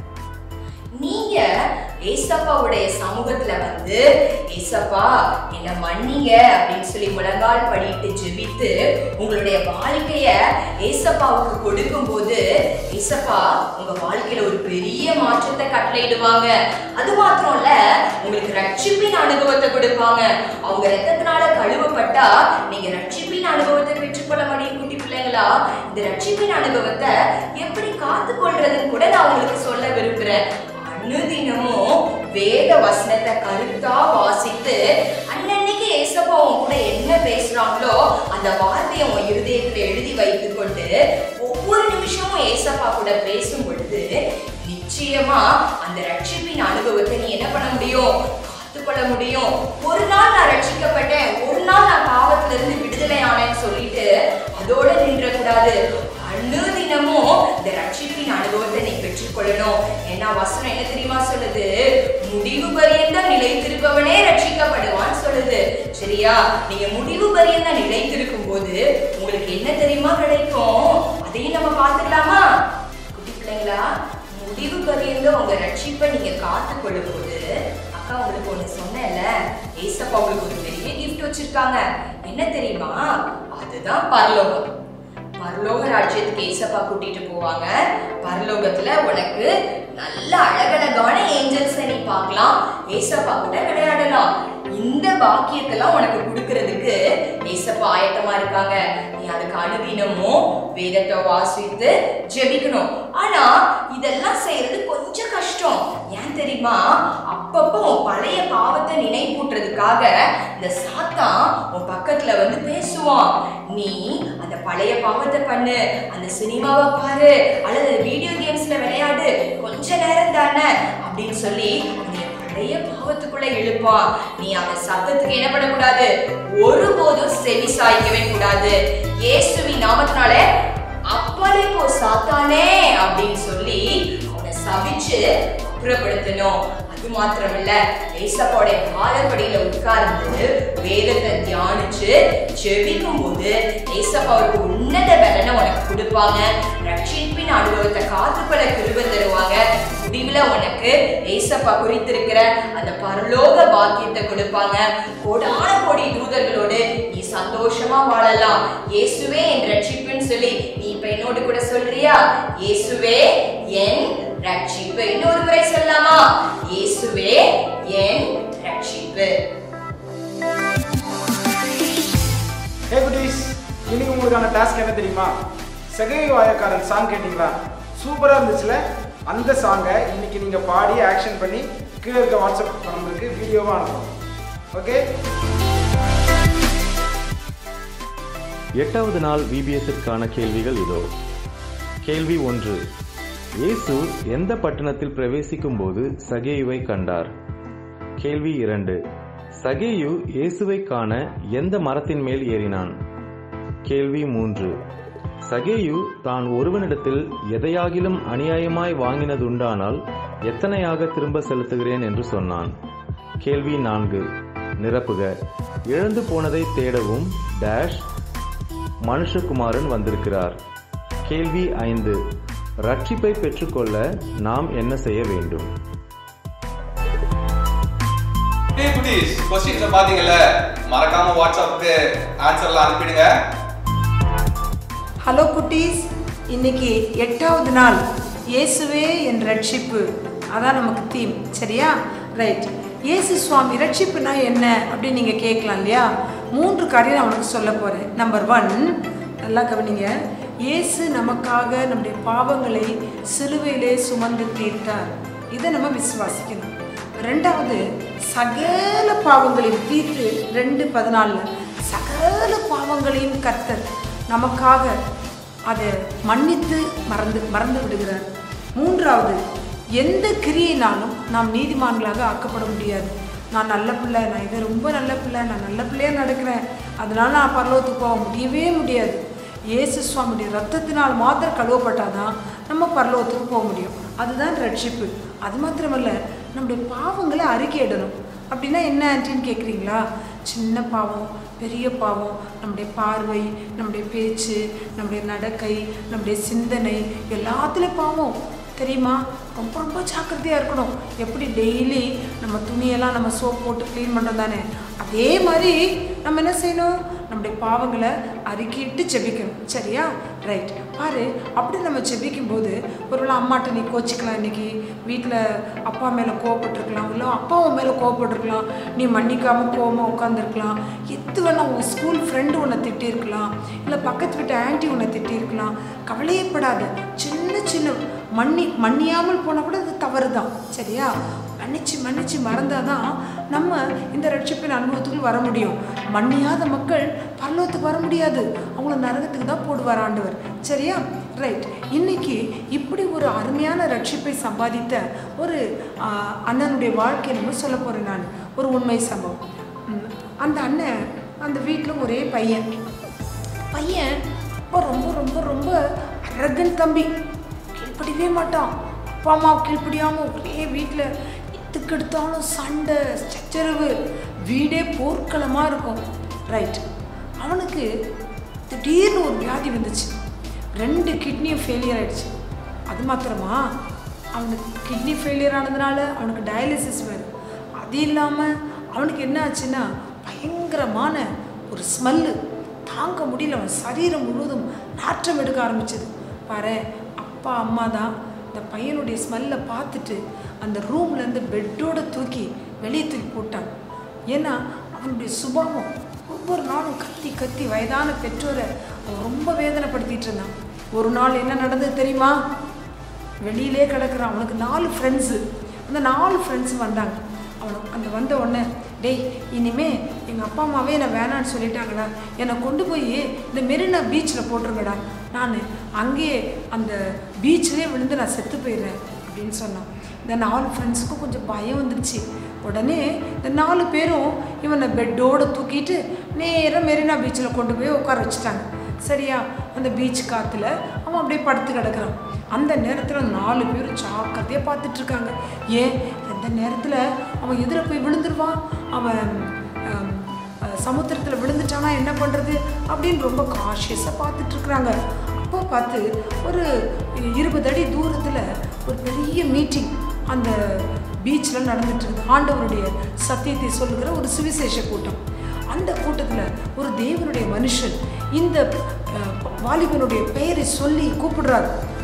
நீங்க ஏசப்பாவுடைய சமூகத்துல வந்து ஏசப்பா என்ன மன்னிங்க அப்படின்னு சொல்லி முழங்கால் படிட்டு ஜெபித்து உங்களுடைய வாழ்க்கைய ஏசப்பாவுக்கு கொடுக்கும்போது ஏசப்பா உங்க வாழ்க்கையில ஒரு பெரிய மாற்றத்தை கட்டளையிடுவாங்க அது மாத்திரம் இல்ல உங்களுக்கு ரட்சிப்பின் அனுபவத்தை கொடுப்பாங்க அவங்க ரத்தத்தினால கழுவப்பட்டா நீங்க ரட்சிப்பின் அனுபவத்தை பெற்றுக்கொள்ள முடியும் குட்டி பிள்ளைங்களா இந்த ரட்சிப்பின் அனுபவத்தை எப்படி காத்து கொள்றதுன்னு கூட நான் உங்களுக்கு சொல்ல விரும்புறேன் அனுதினமும் வேத வசனத்தை கருத்தா வாசித்து அன்னன்னைக்கு ஏசப்பா உன் கூட என்ன பேசுறாங்களோ அந்த வார்த்தையை உன் இருதயத்துல எழுதி வைத்துக் கொண்டு ஒவ்வொரு நிமிஷமும் ஏசப்பா கூட பேசும் பொழுது நிச்சயமா அந்த ரட்சிப்பின் அனுபவத்தை நீ என்ன பண்ண முடியும் காத்துக்கொள்ள முடியும் ஒரு நாள் நான் ரட்சிக்கப்பட்டேன் ஒரு நாள் நான் பாவத்துல இருந்து விடுதலை ஆனேன்னு சொல்லிட்டு அதோட நின்றக்கூடாது அனுதினமும் இந்த ரட்சிப்பின் அனுபவத்தை நீ பெற்றுக்கொள்ளணும் ஏன்னா வசனம் என்ன தெரியுமா சொல்லுது முடிவு பரியந்தம் நிலைத்திருப்பவனே ரட்சிக்கப்படுவான்னு சொல்லுது சரியா நீங்க முடிவு பரியந்தம் நிலைத்திருக்கும் போது உங்களுக்கு என்ன தெரியுமா கிடைக்கும் அதையும் நம்ம பார்த்துக்கலாமா குட்டி பிள்ளைங்களா முடிவு பரியந்தம் உங்க ரட்சிப்பை நீங்க காத்து கொள்ளும் போது அக்கா உங்களுக்கு ஒண்ணு சொன்னேன்ல ஏசப்பா உங்களுக்கு ஒரு பெரிய கிஃப்ட் வச்சிருக்காங்க என்ன தெரியுமா அதுதான் பரலோகம் பரலோக ராஜ்யத்துக்கு ஏசப்பா கூட்டிட்டு போவாங்க பரலோகத்துல உனக்கு நல்ல அழகழகான ஏஞ்சல்ஸை நீ பார்க்கலாம் ஏசப்பா கிட்ட விளையாடலாம் இந்த பாக்கியத்தெல்லாம் உனக்கு கொடுக்கறதுக்கு ஏசப்பா ஆயத்தமா இருக்காங்க நீ அதுக்கு அனுதினமும் வேதத்தை வாசித்து ஜெபிக்கணும் ஆனா இதெல்லாம் செய்யறது கொஞ்சம் கஷ்டம் ஏன் தெரியுமா அப்பப்போ உன் பழைய பாவத்தை நினைப்பூட்டுறதுக்காக இந்த சாத்தான் உன் பக்கத்துல வந்து பேசுவான் நீ அந்த பழைய பாவத்தை பண்ணு அந்த சினிமாவை பாரு அல்லது வீடியோ கேம்ஸ்ல விளையாடு கொஞ்ச நேரம் தானே அப்படின்னு சொல்லி உன்னை பழைய பாவத்துக்குள்ள இழுப்பான் நீ அவன் சத்தத்துக்கு என்ன பண்ணக்கூடாது ஒருபோதும் செவி சாய்க்கவே கூடாது இயேசுவின் நாமத்தினால அப்பாலே போ சாத்தானே அப்படின்னு சொல்லி அவனை சபிச்சு அப்புறப்படுத்தணும் அது மாத்திரமில்ல ஏசப்பாவுடைய பாதப்படியில உட்கார்ந்து வேதத்தை தியானிச்சு ஜெபிக்கும் போது ஏசப்பா அவருக்கு உன்னத பலனை உனக்கு கொடுப்பாங்க ரட்சிப்பின் அனுபவத்தை காத்துக்கொள்ள கிருப தருவாங்க முடிவுல உனக்கு ஏசப்பா குறித்திருக்கிற அந்த பரலோக பாக்கியத்தை கொடுப்பாங்க கோடான கோடி தூதர்களோடு நீ சந்தோஷமா வாழலாம் இயேசுவே என் ரட்சிப்புன்னு சொல்லி நீ இப்ப என்னோடு கூட சொல்றியா இல்லையா இயேசுவே என் ரட்சிப்பு இன்னொரு முறை சொல்லலாமா இயேசுவே என் ரட்சிப்பு ஹே குட்டீஸ் இன்னைக்கு உங்களுக்கான டாஸ்க் என்ன தெரியுமா செகை வாயக்காரன் சாங் கேட்டிங்களா சூப்பராக இருந்துச்சுல அந்த சாங்கை இன்னைக்கு நீங்கள் பாடி ஆக்ஷன் பண்ணி கீழே இருக்க வாட்ஸ்அப் நம்பருக்கு வீடியோவாக அனுப்பணும் ஓகே எட்டாவது நாள் விபிஎஸ்ஸிற்கான கேள்விகள் இதோ கேள்வி ஒன்று இயேசு எந்த பட்டணத்தில் பிரவேசிக்கும் போது சகேயுவை கண்டார் கேள்வி இரண்டு சகேயு இயேசுவை காண எந்த மரத்தின் மேல் ஏறினான் கேள்வி மூன்று சகேயு தான் ஒருவனிடத்தில் எதையாகிலும் அநியாயமாய் வாங்கினதுண்டானால் எத்தனையாக திரும்ப செலுத்துகிறேன் என்று சொன்னான் கேள்வி நான்கு நிரப்புக இழந்து போனதை தேடவும் டேஷ் மனுஷகுமாரன் வந்திருக்கிறார் கேள்வி ஐந்து ரட்சிப்பை பெற்றுக்கொள்ள நாம் என்ன செய்ய வேண்டும் டே குட்டீஸ் கொஸ்டின்ஸை பாத்தீங்கல்ல மறக்காம வாட்ஸ்அப்புக்கு ஆன்சர்லாம் அனுப்பிடுங்க ஹலோ குட்டீஸ் இன்னைக்கு எட்டாவது நாள் இயேசுவே என் ரட்சிப்பு அதான் நமக்கு தீம் சரியா ரைட் இயேசு சுவாமி ரட்சிப்புனா என்ன அப்படின்னு நீங்கள் கேட்கலாம் இல்லையா மூன்று காரியம் நான் உனக்கு சொல்ல போகிறேன் நம்பர் ஒன் நல்லா கவனிங்க இயேசு நமக்காக நம்முடைய பாவங்களை சிலுவையிலே சுமந்து தீர்த்தார் இதை நம்ம விசுவாசிக்கணும் ரெண்டாவது சகல பாவங்களையும் தீர்த்து ரெண்டு பதினாலில் சகல பாவங்களையும் கர்த்தர் நமக்காக அதை மன்னித்து மறந்து மறந்து விடுகிறார் மூன்றாவது எந்த கிரியைனாலும் நாம் நீதிமான்களாக ஆக்கப்பட முடியாது நான் நல்ல பிள்ளை நான் இதை ரொம்ப நல்ல பிள்ளை நான் நல்ல பிள்ளையா நடக்கிறேன் அதனால நான் பரலோகத்துக்கு போக முடியவே முடியாது இயேசு சுவாமியுடைய ரத்தத்தினால் மாத்திரம் கழுவப்பட்டாதான் நம்ம பரலோகத்துக்கு போக முடியும் அதுதான் ரட்சிப்பு அது மாத்திரமல்ல நம்முடைய பாவங்களை அறிக்கையிடணும் அப்படின்னா என்ன ஆன்ட்டின்னு கேட்குறீங்களா சின்ன பாவம் பெரிய பாவம் நம்முடைய பார்வை நம்முடைய பேச்சு நம்முடைய நடக்கை நம்முடைய சிந்தனை எல்லாத்துலேயும் பாவம் தெரியுமா ரொம்ப ரொம்ப ஜாக்கிரதையாக இருக்கணும் எப்படி டெய்லி நம்ம துணியெல்லாம் நம்ம சோப் போட்டு க்ளீன் பண்ணுறோம் தானே அதே மாதிரி நம்ம என்ன செய்யணும் நம்முடைய பாவங்களை அறிக்கிட்டு ஜெபிக்கணும் சரியா ரைட் பாரு அப்படி நம்ம ஜெபிக்கும் போது ஒருவேளை அம்மாட்ட நீ கோச்சிக்கலாம் இன்னைக்கு வீட்டில் அப்பா மேலே கோவப்பட்டிருக்கலாம் இல்லை அப்பாவும் மேலே கோவப்பட்டிருக்கலாம் நீ மன்னிக்காமல் கோவமாக உட்காந்துருக்கலாம் எது வேணா உன் ஸ்கூல் ஃப்ரெண்டு உன்னை திட்டிருக்கலாம் இல்லை பக்கத்து வீட்டு ஆன்ட்டி உன்னை திட்டிருக்கலாம் கவலையப்படாத சின்ன சின்ன மன்னி மன்னியாமல் போனால் கூட அது தவறு தான் சரியா மன்னிச்சு மன்னிச்சு மறந்தாதான் நம்ம இந்த ரட்சிப்பின் அனுபவத்துக்குள் வர முடியும் மன்னியாத மக்கள் பரலோகத்துக்கு வர முடியாது அவங்கள நரகத்துக்கு தான் போடுவார் ஆண்டவர் சரியா ரைட் இன்னைக்கு இப்படி ஒரு அருமையான ரட்சிப்பை சம்பாதித்த ஒரு ஆஹ், அண்ணனுடைய வாழ்க்கையை நம்ம சொல்ல போகிறேன் நான் ஒரு உண்மை சம்பவம் ம், அந்த அண்ணன் அந்த வீட்டில் ஒரே பையன் பையன் ரொம்ப ரொம்ப ரொம்ப ரொம்ப அரகன் தம்பி கீழ்ப்படியவே மாட்டான் அப்பா அம்மா கீழ்ப்படியாமல் ஒரே வீட்டில் எதுக்கு எடுத்தாலும் சண்டை சச்சரவு வீடே போர்க்களமாக இருக்கும் ரைட் அவனுக்கு திடீர்னு ஒரு வியாதி வந்துச்சு ரெண்டு கிட்னியும் ஃபெயிலியர் ஆயிடுச்சு அது மாத்திரமா அவனுக்கு கிட்னி ஃபெயிலியர் ஆனதுனால அவனுக்கு டயாலிசிஸ் வேறு அது இல்லாமல் அவனுக்கு என்ன ஆச்சுன்னா பயங்கரமான ஒரு ஸ்மெல்லு தாங்க முடியல அவன் சரீரம் முழுவதும் நாற்றம் எடுக்க ஆரம்பிச்சது பாரு அப்பா அம்மா தான் இந்த பையனுடைய ஸ்மெல்லை பார்த்துட்டு அந்த ரூம்லேருந்து பெட்டோட தூக்கி வெளியே தூக்கி போட்டாங்க ஏன்னா அவனுடைய சுபாவம் ஒவ்வொரு நாளும் கத்தி கத்தி வயதான பெற்றோரை அவன் ரொம்ப வேதனைப்படுத்திட்டு இருந்தான் ஒரு நாள் என்ன நடந்தது தெரியுமா வெளியிலே கிடக்குறான் அவனுக்கு நாலு ஃப்ரெண்ட்ஸு அந்த நாலு ஃப்ரெண்ட்ஸ் வந்தாங்க அவனுக்கு அந்த வந்த உடனே டேய் இனிமே எங்கள் அப்பா அம்மாவே என்னை வேணான்னு சொல்லிட்டாங்கடா என்னை கொண்டு போய் இந்த மெரினா பீச்சில் போட்டுருங்கடா நான் அங்கேயே அந்த பீச்சிலே விழுந்து நான் செத்து போயிடுறேன் அப்படின்னு சொன்னான் இந்த நாலு ஃப்ரெண்ட்ஸுக்கும் கொஞ்சம் பயம் வந்துடுச்சு உடனே இந்த நாலு பேரும் இவனை பெட்டோடு தூக்கிட்டு நேராக மெரினா பீச்சில் கொண்டு போய் உட்கார வச்சுட்டாங்க சரியா அந்த பீச் காற்றுல அவன் அப்படியே படுத்து கிடக்குறான் அந்த நேரத்தில் நாலு பேரும் ஜாக்கிரதையாக பார்த்துட்டு இருக்காங்க ஏன் எந்த நேரத்தில் அவன் எதிர போய் விழுந்துருவான் அவன் ஆம், அஹ், சமுத்திரத்தில் விழுந்துட்டானா என்ன பண்ணுறது அப்படின்னு ரொம்ப காஷியஸாக பார்த்துட்ருக்குறாங்க அப்போ பார்த்து ஒரு இருபது அடி தூரத்தில் ஒரு பெரிய மீட்டிங் அந்த பீச்சில் நடந்துட்டு இருக்குது ஆண்டவருடைய சத்தியத்தை சொல்லுகிற ஒரு சுவிசேஷ கூட்டம் அந்த கூட்டத்தில் ஒரு தேவனுடைய மனுஷன் இந்த அஹ், வாலிபனுடைய பெயரை சொல்லி கூப்பிடுறார்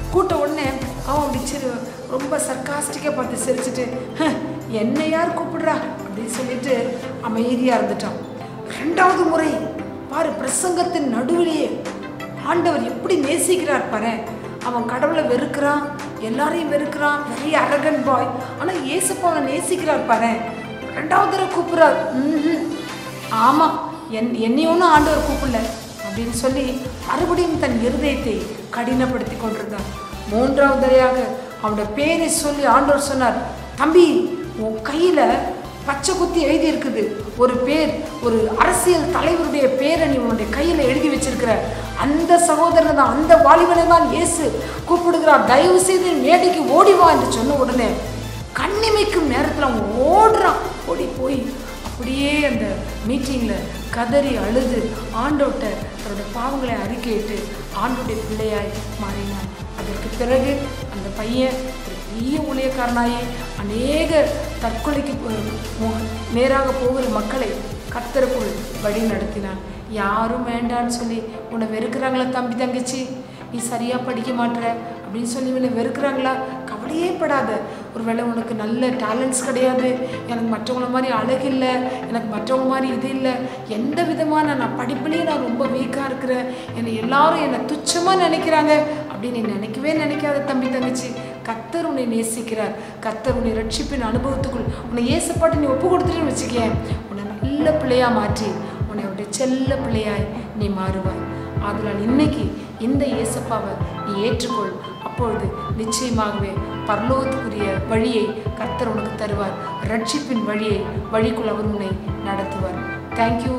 கூட்ட உடனே அவன் அப்படி சிரி ரொம்ப சர்க்காஸ்டிக்காக பார்த்து சிரிச்சிட்டு "ஹ், என்னை யார் கூப்பிடுறா அப்படின்னு சொல்லிட்டு அமைதியாக இருந்துட்டான் ரெண்டாவது முறை பாரு பிரசங்கத்தின் நடுவிலேயே ஆண்டவர் எப்படி நேசிக்கிறார் பாரு அவன் கடவுளை வெறுக்கிறான் எல்லாரையும் வெறுக்கிறான் வெரி அரகன் பாய் ஆனால் ஏசப்பா அவனை நேசிக்கிறார் பாரு ரெண்டாவது தடவை கூப்பிடுறார் ம்ஹும். ஆமாம் என் என்னை ஒன்றும் ஆண்டவர் கூப்பிடல அப்படின்னு சொல்லி மறுபடியும் தன் இருதயத்தை கடினப்படுத்தி கொண்டிருந்தான் மூன்றாவது தடையாக அவனோட பேரை சொல்லி ஆண்டவர் சொன்னார் தம்பி உன் கையில் பச்சை குத்தி எழுதி இருக்குது ஒரு பேர் ஒரு அரசியல் தலைவருடைய பேரை நீ உன்னுடைய கையில் எழுதி வச்சிருக்கிற அந்த சகோதரன் தான் அந்த வாலிபனை தான் இயேசு கூப்பிடுகிறார் தயவு செய்து மேடைக்கு ஓடி வா என்று சொன்ன உடனே கண்ணிமைக்கும் நேரத்தில் அவன் ஓடுறான் ஓடி போய் அப்படியே அந்த மீட்டிங்கில் கதறி அழுது ஆண்டோட்ட தன்னோட பாவங்களை அறிக்கையிட்டு ஆண்டோடைய பிள்ளையாய் மாறினான் அதற்கு பிறகு அந்த பையன் ஒரு பெரிய ஊழியக்காரனாயி அநேக தற்கொலைக்கு போ- மோ- நேராக போகிற மக்களை கத்தருக்குள் வழி நடத்தினான் யாரும் வேண்டான்னு சொல்லி உன்னை வெறுக்கிறாங்களா தம்பி தங்கச்சி நீ சரியாக படிக்க மாட்ற அப்படின்னு சொல்லி இவனை வெறுக்கிறாங்களா கவலையே படாத ஒருவேளை உனக்கு நல்ல டேலண்ட்ஸ் கிடையாது எனக்கு மற்றவங்கள மாதிரி அழகு இல்லை எனக்கு மற்றவங்க மாதிரி இது இல்லை எந்த விதமான நான் படிப்புலேயும் நான் ரொம்ப வீக்காக இருக்கிறேன் என்னை எல்லாரும் என்னை துச்சமாக நினைக்கிறாங்க அப்படின்னு நீ நினைக்கவே நினைக்காத தம்பி தங்கச்சி கத்தர் உன்னை நேசிக்கிறார் கத்தர் உன்னை ரட்சிப்பின் அனுபவத்துக்குள் உன்னை ஏசப்பாட்டு நீ ஒப்பு கொடுத்துட்டுன்னு வச்சுக்கேன் உன்னை நல்ல பிள்ளையா மாற்றி உன்னை அவருடைய செல்ல பிள்ளையாய் நீ மாறுவாய் ஆதலால் இன்னைக்கு இந்த இயேசப்பாவை நீ ஏற்றுக்கொள் அப்பொழுது நிச்சயமாகவே பரலோகத்துக்குரிய வழியை கர்த்தர் உனக்கு தருவார் ரட்சிப்பின் வழியை வழிக்குள் அவர் உன்னை நடத்துவார் தேங்க்யூ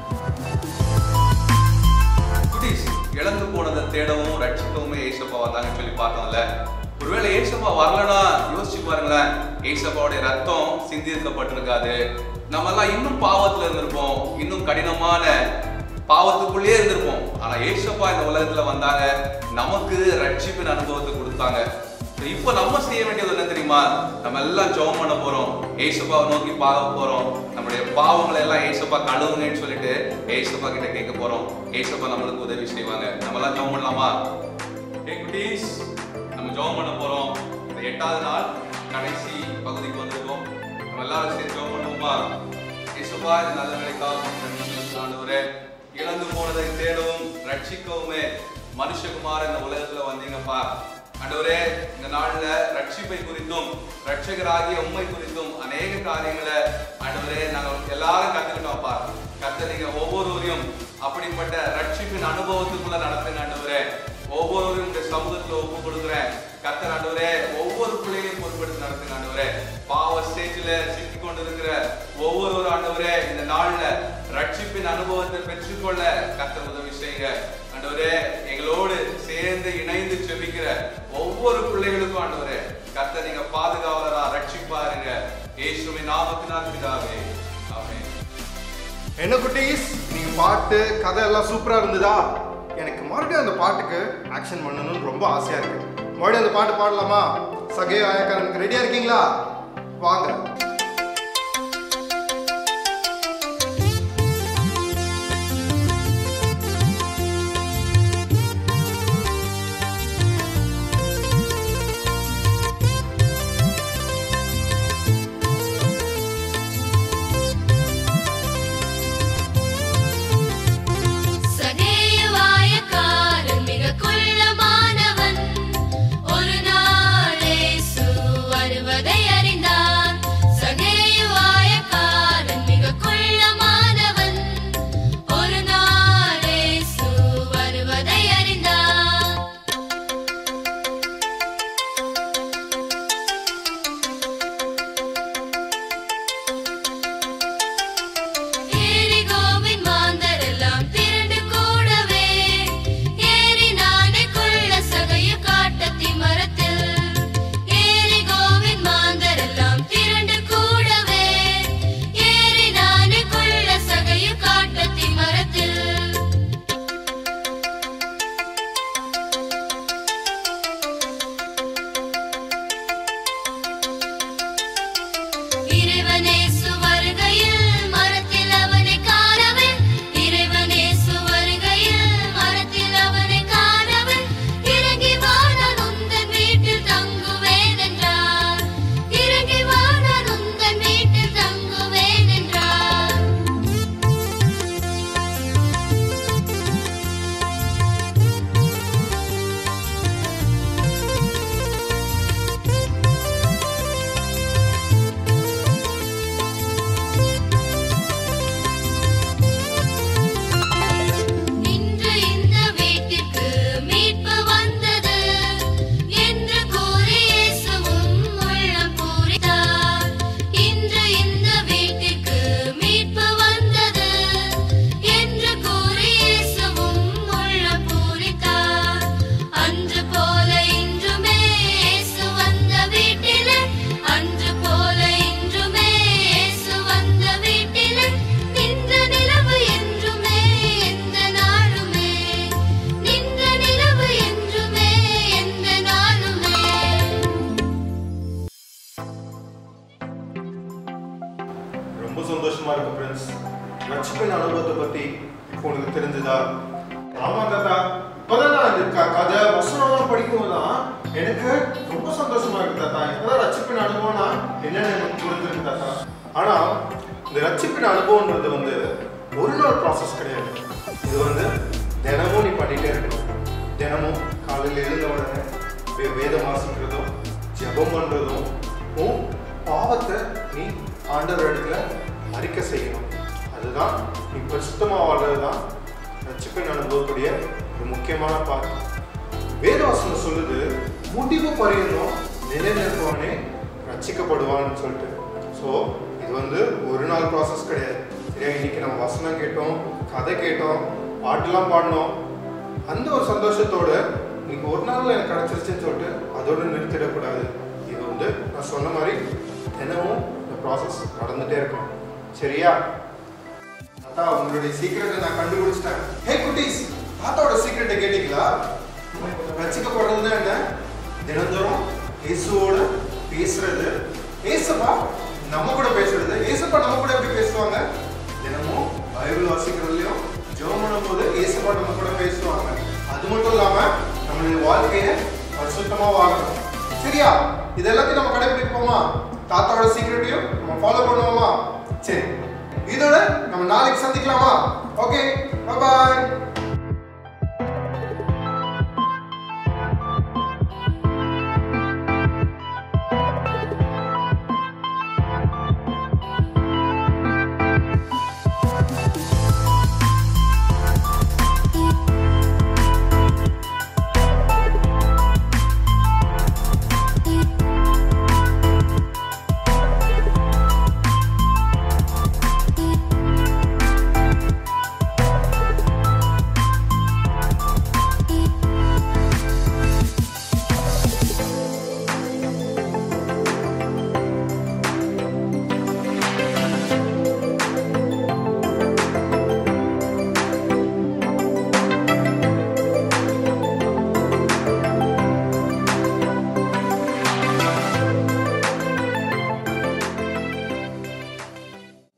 குட்டீஸ் இழந்து போனதை தேடவும் ரட்சிக்கவுமே ஏசப்பா வந்தாங்கன்னு சொல்லி பார்த்தோம்ல ஒருவேளை ஏசப்பா வரலனா யோசிச்சு பாருங்களேன் ஏசப்பாவுடைய ரத்தம் சிந்திருக்கப்பட்டிருக்காது நம்ம எல்லாம் இன்னும் பாவத்துல இருந்திருப்போம் இன்னும் கடினமான பாவத்துக்குள்ளேயே இருந்திருப்போம் ஆனா ஏசப்பா இந்த உலகத்துல வந்தாங்க நமக்கு ரட்சிப்பின் அனுபவத்தை கொடுத்தாங்க So, இப்போ நம்ம செய்ய வேண்டியது என்ன தெரியுமா நம்ம எல்லாம் ஜெபம் பண்ண போறோம் ஏசப்பாவை நோக்கி பார்க்க போறோம் நம்முடைய பாவங்களை எல்லாம் ஏசப்பா கழுவுங்கன்னு சொல்லிட்டு ஏசப்பா கிட்ட கேட்க போறோம் ஏசப்பா நம்மளுக்கு உதவி செய்வாங்க நம்ம எல்லாம் ஜெபம் பண்ணலாமா Hey குட்டீஸ் நம்ம ஜெபம் பண்ண போறோம் இந்த எட்டாவது நாள் கடைசி பகுதிக்கு வந்திருக்கோம் நம்ம எல்லாரும் சேர்ந்து ஜெபம் பண்ணுவோமா ஏசப்பா இந்த நல்ல வேலைக்காக ஆண்டவரே இழந்து போனதை தேடவும் ரட்சிக்கவுமே மனுஷகுமார் இந்த உலகத்துல வந்தீங்கப்பா ஆண்டவரே இந்த நாள்ல ரட்சிப்பை குறித்தும் ரட்சகராகிய உண்மை குறித்தும் அநேக காரியங்களை ஆண்டவரே நாங்கள் எல்லாரும் கத்துக்கிட்டோம்ப்பா கத்த நீங்க ஒவ்வொருவரையும் அப்படிப்பட்ட ரட்சிப்பின் அனுபவத்துக்குள்ள நடத்துங்க ஆண்டவரே ஒவ்வொருவரையும் இந்த சமூகத்துல ஒப்பு கொடுக்குறேன் கத்தர் ஆண்டவரே ஒவ்வொரு பிள்ளைகளையும் பொறுப்பெடுத்து நடத்துங்க ஆண்டவரே பாவ ஸ்டேஜ்ல சிக்கி கொண்டிருக்கிற ஒவ்வொரு ஆண்டவரே இந்த நாள்ல ரட்சிப்பின் அனுபவத்தை பெற்றுக்கொள்ள கத்தர் உதவி செய்யுங்க ஆண்டவரே எங்களோடு சேர்ந்து இணைந்து செபிக்கிற ஒவ்வொரு பிள்ளைகளுக்கும் ஆண்டவரே கர்த்தர் நீங்க பாதுகாவலரா ரட்சிப்பாருங்க இயேசுவின் நாமத்தினால் பிதாவே ஆமென் என்ன குட்டீஸ் நீங்க பாட்டு கதை எல்லாம் சூப்பரா இருந்ததா எனக்கு மறுபடியும் அந்த பாட்டுக்கு ஆக்ஷன் பண்ணணும்னு ரொம்ப ஆசையா இருக்கு மறுபடியும் அந்த பாட்டு பாடலாமா சகே ஆயக்காரனுக்கு ரெடியா இருக்கீங்களா வாங்க சதேவாயக்காரன் மிக குள்ளமானவன் ஒரு நாள் இயேசு வருவதை அறிந்தான் பத்தி இப்போ உனக்கு தெரிஞ்சுதா ஆமா தாத்தா இப்பதான் நான் இந்த க- கதை வசனம்லாம் படிக்கும்போது தான் எனக்கு ரொம்ப சந்தோஷமா இருக்கு தாத்தா இப்பதான் ரட்சிப்பின் அனுபவம்னா என்னன்னு எனக்கு புரிஞ்சிருக்கு தாத்தா ஆனா இந்த ரட்சிப்பின் அனுபவம்ன்றது வந்து ஒரு நாள் ப்ராசஸ் கிடையாது இது வந்து தினமும் நீ பண்ணிட்டே இருக்கணும் தினமும் காலையில் எழுந்த உடனே வே- வேதம் வாசிக்கிறதும் ஜெபம் பண்றதும் உன் பாவத்தை நீ ஆண்டவர் இடத்துல அறிக்கை செய்யணும் அதுதான் நீ பரிசுத்தமா வாழ்றது தான் ரட்சிப்பின் அனுபவக்கூடிய ஒரு முக்கியமான பார்ட் வேதவாசனம் சொல்லுது முடிவு பரியந்தம் நிலைநிற்பவனே ரட்சிக்கப்படுவான்னு சொல்லிட்டு ஸோ இது வந்து ஒரு நாள் ப்ராசஸ் கிடையாது சரியா இன்னைக்கு நம்ம வசனம் கேட்டோம் கதை கேட்டோம் பாட்டுலாம் பாடினோம் அந்த ஒரு சந்தோஷத்தோட இன்னைக்கு ஒரு நாள்ல எனக்கு கிடைச்சிருச்சுன்னு சொல்லிட்டு அதோட நிறுத்திடக்கூடாது இது வந்து நான் சொன்ன மாதிரி தினமும் இந்த ப்ராசஸ் நடந்துட்டே இருக்கும் சரியா தாத்தா உங்களுடைய சீக்கிரட்டை நான் கண்டுபிடிச்சிட்டேன் ஹே குட்டீஸ் தாத்தாவோட சீக்கிரட்டை கேட்டீங்களா ரசிக்கப்படுறதுன்னா என்ன தினந்தோறும் இயேசுவோட பேசுறது ஏசப்பா நம்ம கூட பேசுறது ஏசப்பா நம்ம கூட எப்படி பேசுவாங்க தினமும் பைபிள் வாசிக்கிறதுலயும் ஜெபம் பண்ணும்போது ஏசப்பா நம்ம கூட பேசுவாங்க அது மட்டும் இல்லாம நம்மளுடைய வாழ்க்கையை பரிசுத்தமா வாழணும் சரியா இது எல்லாத்தையும் நம்ம கடைபிடிப்போமா தாத்தாவோட சீக்கிரட்டையும் நம்ம ஃபாலோ பண்ணுவோமா சரி இதோட நம்ம நாளைக்கு சந்திக்கலாமா ஓகே பாய்